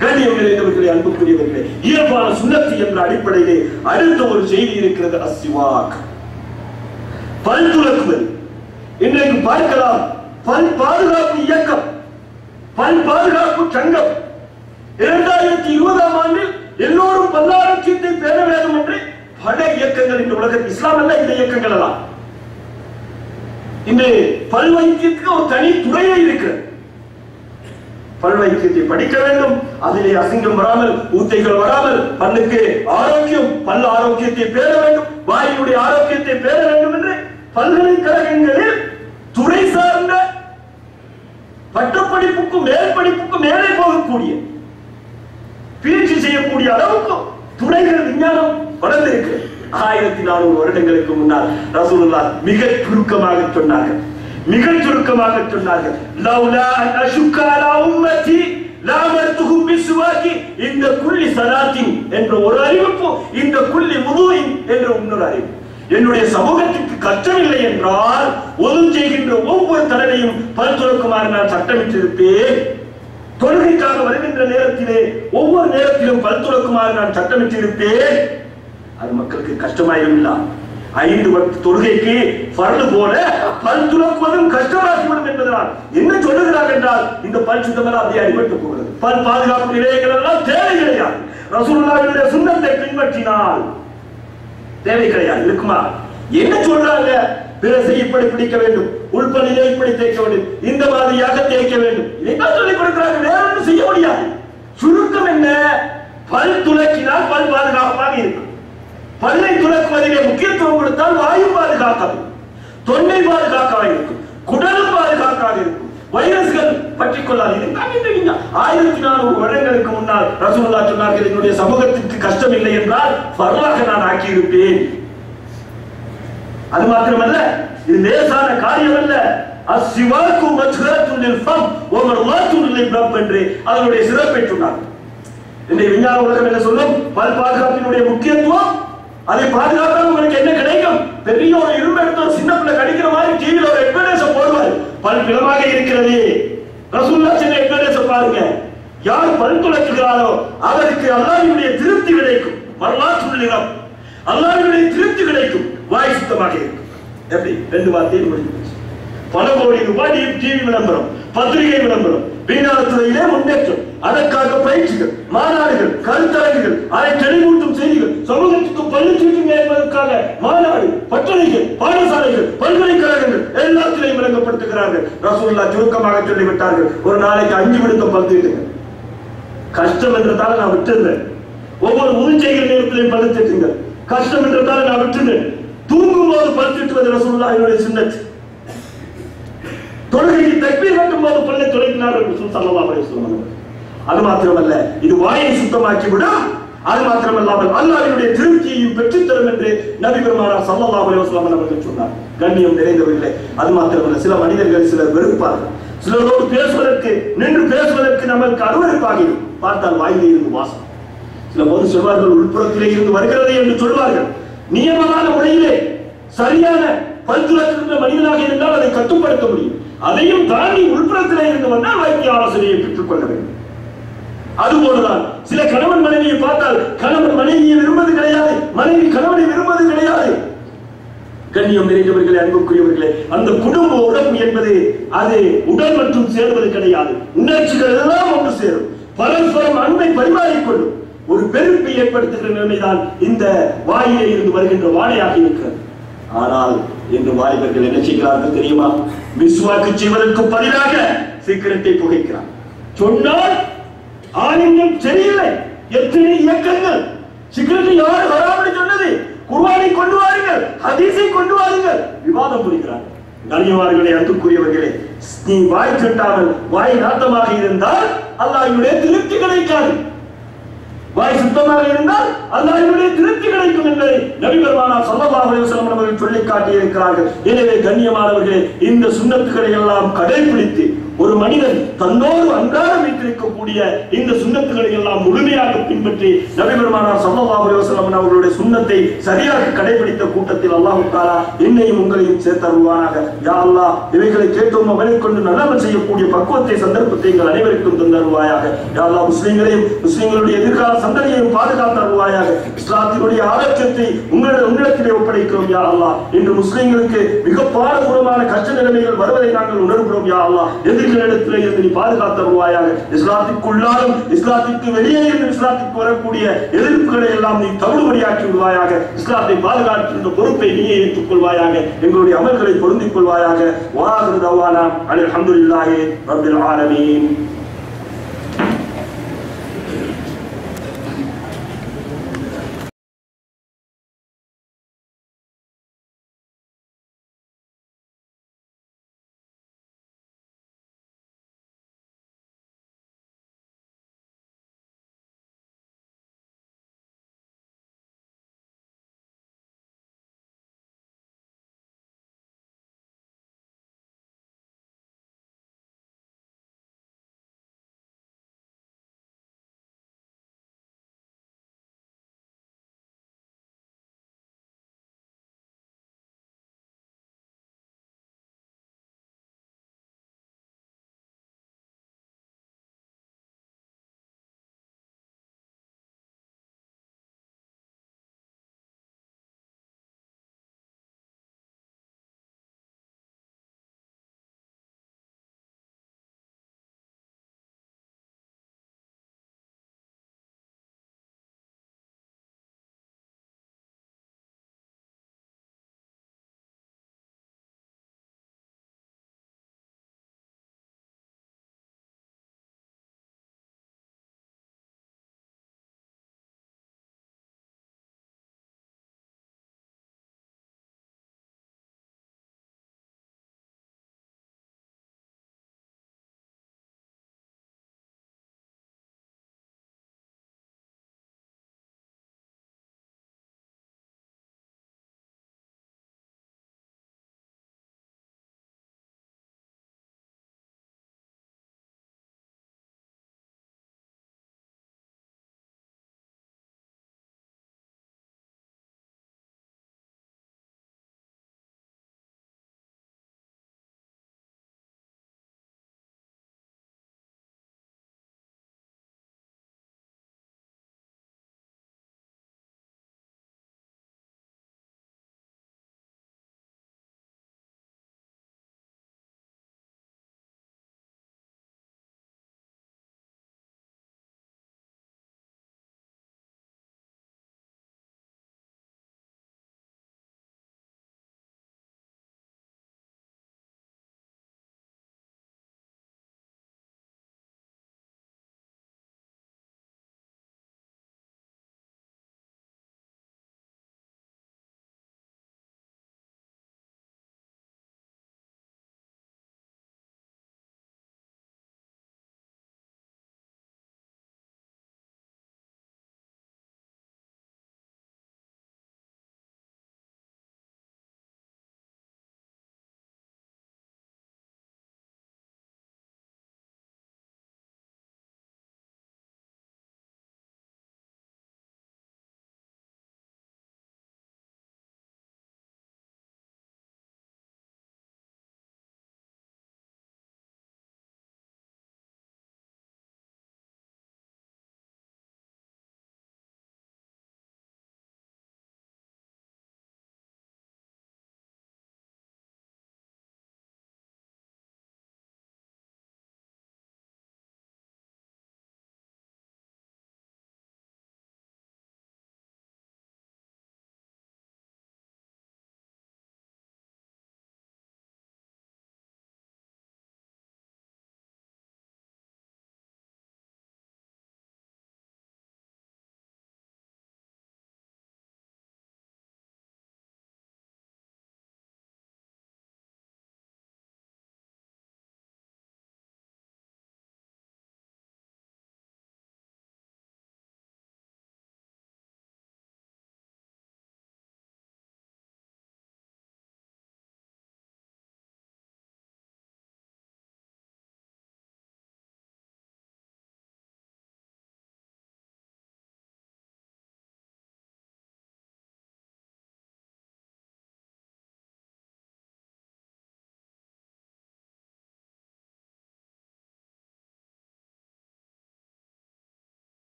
கண்ணியம் நிறைந்தவர்களே அன்புக்குரியவர்களே இயல்பான சுண்ணத்து என்ற அடிப்படையிலே அடுத்த ஒரு செய்தி இருக்கிறது அசிவாக் பல் துலக்குவது இன்றைக்கு பார்க்கலாம் பல் பாதுகாப்பு இயக்கம் பல் பாதுகாப்பு சங்கம் இரண்டாயிரத்தி இருபதாம் ஆண்டில் எல்லோரும் பல்லாரோக்கியத்தை பெற வேண்டும் என்று பல இயக்கங்கள் இந்த உலகத்தில் இஸ்லாம் அல்ல இந்த இயக்கங்கள் எல்லாம் இன்று பல் வைத்தியத்துக்கு ஒரு தனி துறையே இருக்கிறது பல் வைத்தியத்தை படிக்க வேண்டும் அதிலே அசிங்கம் வராமல் ஊத்தைகள் வராமல் பல்லுக்கு ஆரோக்கியம் பல் ஆரோக்கியத்தை பேர வேண்டும் வாயினுடைய ஆரோக்கியத்தை பேர வேண்டும் என்று பல்கலைக்கழகங்களில் துறை சார்ந்த பட்டப்படிப்புக்கு மேல் படிப்புக்கு மேலே போகக்கூடிய பிஹெச்டி செய்யக்கூடிய அளவுக்கு துறைகள் விஞ்ஞானம் வளர்ந்திருக்கு ஆயிரத்தி நானூறு வருடங்களுக்கு முன்னால் ரசூலுல்லாஹ் மிக சுருக்கமாக சொன்னார்கள் மிக சுருக்கமாக சொன்னார்கள் லவ்லா அன் அஷுக்க அலா உம்மத்தி லாமர்த்துஹும் பிஸ்வாக்கி இந்த குள்ளி சலாத்தின் என்ற ஒரு அறிவிப்பு இந்த குள்ளி முதுவின் என்ற இன்னொரு அறிவிப்பு என்னுடைய சமூகத்திற்கு கஷ்டமில்லை என்றால் ஒது செய்கின்ற ஒவ்வொரு தடவையும் பல் துறக்குமாறு நான் சட்டமிட்டிருப்பேன் தொழுகைக்காக வருகின்ற நேரத்திலே ஒவ்வொரு நேரத்திலும் பல் துறக்குமாறு நான் சட்டமிட்டிருப்பேன் அது மக்களுக்கு கஷ்டமாயிருந்தா ஐந்து வக்து தொழுகைக்கு பரடு போல பல் துறக்குவதும் கஷ்டமாகிவிடும் என்பதனால் என்ன சொல்லுகிறார் என்றால் இந்த பல் சுத்தமெல்லாம் அப்படியே அடிபட்டு போகிறது பல் பாதுகாப்பு நிலையங்கள் எல்லாம் தேவை கிடையாது ரசூலுல்லாஹினுடைய சுண்ணத்தை பின்பற்றினால் தேவை கிடையாது இருக்குமா என்ன சொல்றாங்க பிரசை இப்படி பிடிக்க வேண்டும் உள்பலிலே இப்படி தேய்க்க வேண்டும் இந்த மாதிரியாக தேய்க்க வேண்டும் இதைத்தான் சொல்லிக் கொடுக்கிறாங்க வேற ஒன்றும் செய்ய முடியாது சுருக்கம் என்ன பல் துளக்கினால் பல் பாதுகாப்பாக இருக்கும் பல்லை துளக்குவதிலே முக்கியத்துவம் கொடுத்தால் வாயு பாதுகாக்கப்படும் தொண்டை பாதுகாக்காக இருக்கும் குடலும் பாதுகாக்காக இருக்கும் வைரஸ்கள் பற்றிக் கொள்ளாது இதுதான் இந்த விஞ்ஞானம். ஆயிரத்தி நானூறு வருடங்களுக்கு முன்னால் ரசூலுல்லாஹ் சொன்னார்கள் என்னுடைய சமூகத்திற்கு கஷ்டம் இல்லை என்றால் வரலாக நான் ஆக்கியிருப்பேன் அது மாத்திரமல்ல இது லேசான காரியம் அல்ல அசிவாக்கு மத்ஹரத்துன் லில் ஃபம் வ மர்லாத்துன் லில் ரப் என்று அதனுடைய சிறப்பை சொன்னார் இந்த விஞ்ஞான உலகம் என்ன சொல்லும் பல் பாதுகாப்பினுடைய முக்கியத்துவம் அதை பாதுகாத்தால் உங்களுக்கு என்ன கிடைக்கும் பெரிய ஒரு இரும்பு எடுத்து ஒரு சின்ன பிள்ளை கடிக்கிற மாதிரி டிவியில ஒரு எக்ஸ்பிளனேஷன் போடுவார் பல் பிளமாக இருக்கிறது ரசூல்லா சின்ன எக்ஸ்பிளனேஷன் பாருங்க யார் பல் துளக்குகிறாரோ அவருக்கு அல்லாஹ்வுடைய திருப்தி கிடைக்கும் வரலாற்று நிறம் அல்லாஹ்வுடைய திருப்தி கிடைக்கும் வாய் சுத்தமாக இருக்கும் எப்படி ரெண்டு வார்த்தையை முடிஞ்சு போச்சு. பல கோடி ரூபாய் டிவி விளம்பரம் பத்திரிகை விளம்பரம் வீணாத்துறையிலே முன்னேற்றம் அதற்காக பயிற்சிகள் மாநாடுகள் கருத்தரங்குகள் அதை தெளிவூட்டும் செய்திகள் சமூகத்துக்கு பள்ளி தீட்டுங்க என்பதற்காக மாநாடு பட்டறைகள் பாடசாலைகள் பல்கலைக்கழகங்கள் எல்லாத்திலையும் விளங்கப்படுத்துகிறார்கள் ரசூல்லா சுருக்கமாக சொல்லிவிட்டார்கள் ஒரு நாளைக்கு அஞ்சு விடுத்தம் பழுத்துட்டுங்க கஷ்டம் என்றதால நான் விட்டுருந்தேன் ஒவ்வொரு முதிர்ச்சைகள் நேரத்திலையும் பழுத்துட்டுங்க கஷ்டம் என்றதால நான் விட்டுருந்தேன் தூங்கும் போது பழுத்துட்டுவது ரசூல்லா என்னுடைய சின்னத்து தொழுகைக்கு தக்பீர் கட்டும் போது பல்லை துளைக்கினார் என்று சொல்லி சல்லல்லாஹு அலைஹி வஸல்லம் அவர்கள். அது மாத்திரமல்ல இது வாயை சுத்தமாக்கி விடும் அது மாத்திரமல்லாமல் அல்லாஹ்வினுடைய திருப்தியையும் பெற்றுத்தரும் என்று நபி பெருமானார் ஸல்லல்லாஹு அலைஹி வஸல்லம் அவர்கள் சொன்னார் கண்ணியம் நிறைந்தவர்களே அது மாத்திரமல்ல சில மனிதர்கள் சிலர் வெறுப்பார்கள் சிலரோடு பேசுவதற்கு நின்று பேசுவதற்கு நமக்கு அருவருப்பாக இருக்கும் பார்த்தால் வாயிலே இருந்து வாசம் சில போது சொல்வார்கள் உள்புறத்திலே இருந்து வருகிறது என்று சொல்வார்கள் நியமமான முறையிலே சரியான பல்துலக்கின்ற மனிதனாக இருந்தால் அதை கட்டுப்படுத்த முடியும் அதையும் தாண்டி உள்புறத்திலே இருந்து வந்தால் வைத்திய ஆலோசனையை பெற்றுக் கொள்ள வேண்டும் அதுபோலதான் சில கணவன் மனைவியை பார்த்தால் கணவன் மனைவியை விரும்புவது கிடையாது மனைவி கணவனை விரும்புவது கிடையாது கண்ணியம் நிறைந்தவர்களே அன்புக்குரியவர்களே அந்த குடும்ப உறவு என்பது அது உடல் மற்றும் சேர்வது கிடையாது உணர்ச்சிகள் எல்லாம் ஒன்று சேரும் பரஸ்பரம் அன்பை பரிமாறிக்கொள்ளும் ஒரு பெருப்பை ஏற்படுத்துகிற நிலைமைதான் இந்த வாயிலே இருந்து வருகின்ற வாடையாக இருக்கிறது ஆனால் இன்று வாலிபர்கள் என்ன செய்கிறார்கள் தெரியுமா மிஸ்வாக்கு செய்வதற்கு பதிலாக சிகரெட்டை புகைக்கிறார் சொன்னால் ஆலிங்கம் சரியில்லை எத்தனை இயக்கங்கள் சிகரெட்டை யார் வராமல் சொன்னது குர்ஆனை கொண்டு வாருங்கள் ஹதீஸை கொண்டு வாருங்கள் விவாதம் புரிகிறார் கண்ணியவார்களே அன்புக்குரியவர்களே நீ வாய் கட்டாமல் வாய் நாட்டமாக இருந்தால் அல்லாஹ்வுடைய திருப்தி கிடைக்காது வாய் சுத்தமாக இருந்தால் அல்லாஹ்வுடைய திருப்தி கிடைக்கும் என்பதை நபி பெருமானார் ஸல்லல்லாஹு அலைஹி வஸல்லம் அவர்கள் சொல்லி காட்டி இருக்கிறார்கள் எனவே கண்ணியமானவர்களே இந்த சுன்னத்துகளை எல்லாம் கடைபிடித்து ஒரு மனிதன் தன்னோடு அன்றாடம் வைத்திருக்கக்கூடிய இந்த சுண்ணத்துகளை எல்லாம் முழுமையாக பின்பற்றி நபி பெருமானார் ஸல்லல்லாஹு அலைஹி வஸல்லம் அவர்களுடைய சுண்ணத்தை சரியாக கடைபிடித்த கூட்டத்தில் அல்லாஹ் தஆலா என்னையும் உங்களையும் சேர்த்தருவானாக யா அல்லாஹ் இவைகளை கேட்டோம் அவனை கொண்டு நல்லவன் செய்யக்கூடிய பக்குவத்தை சந்தர்ப்பத்தை எங்கள் அனைவருக்கும் தந்தருவாயாக யா அல்லாஹ் முஸ்லிம்களையும் முஸ்லிம்களுடைய எதிர்கால சந்ததியையும் பாதுகாத்தருவாயாக இஸ்லாத்தினுடைய ஆரோக்கியத்தை உங்களிடம் உங்களிடத்திலே ஒப்படைக்கிறோம் யா அல்லாஹ் இன்று முஸ்லிம்களுக்கு மிக பாரதூரமான கஷ்ட நிலைமைகள் வருவதை நாங்கள் உணர்கிறோம் யா அல்லாஹ் எதிர்களிடத்திலே இருந்து நீ பாதுகாத்தருவாயாக இஸ்லாத்திற்குள்ளாலும் இஸ்லாத்திற்கு வெளியே இருந்து இஸ்லாத்திற்கு வரக்கூடிய எதிர்ப்புகளை எல்லாம் நீ தவிடுபடியாக்கி விடுவாயாக இஸ்லாத்தை பாதுகாக்கின்ற பொறுப்பை நீயே ஏற்றுக் கொள்வாயாக எங்களுடைய அமல்களை பொருந்திக் கொள்வாயாக வாஹிரு தவானா அல்ஹம்துலில்லாஹி ரப்பில் ஆலமீன்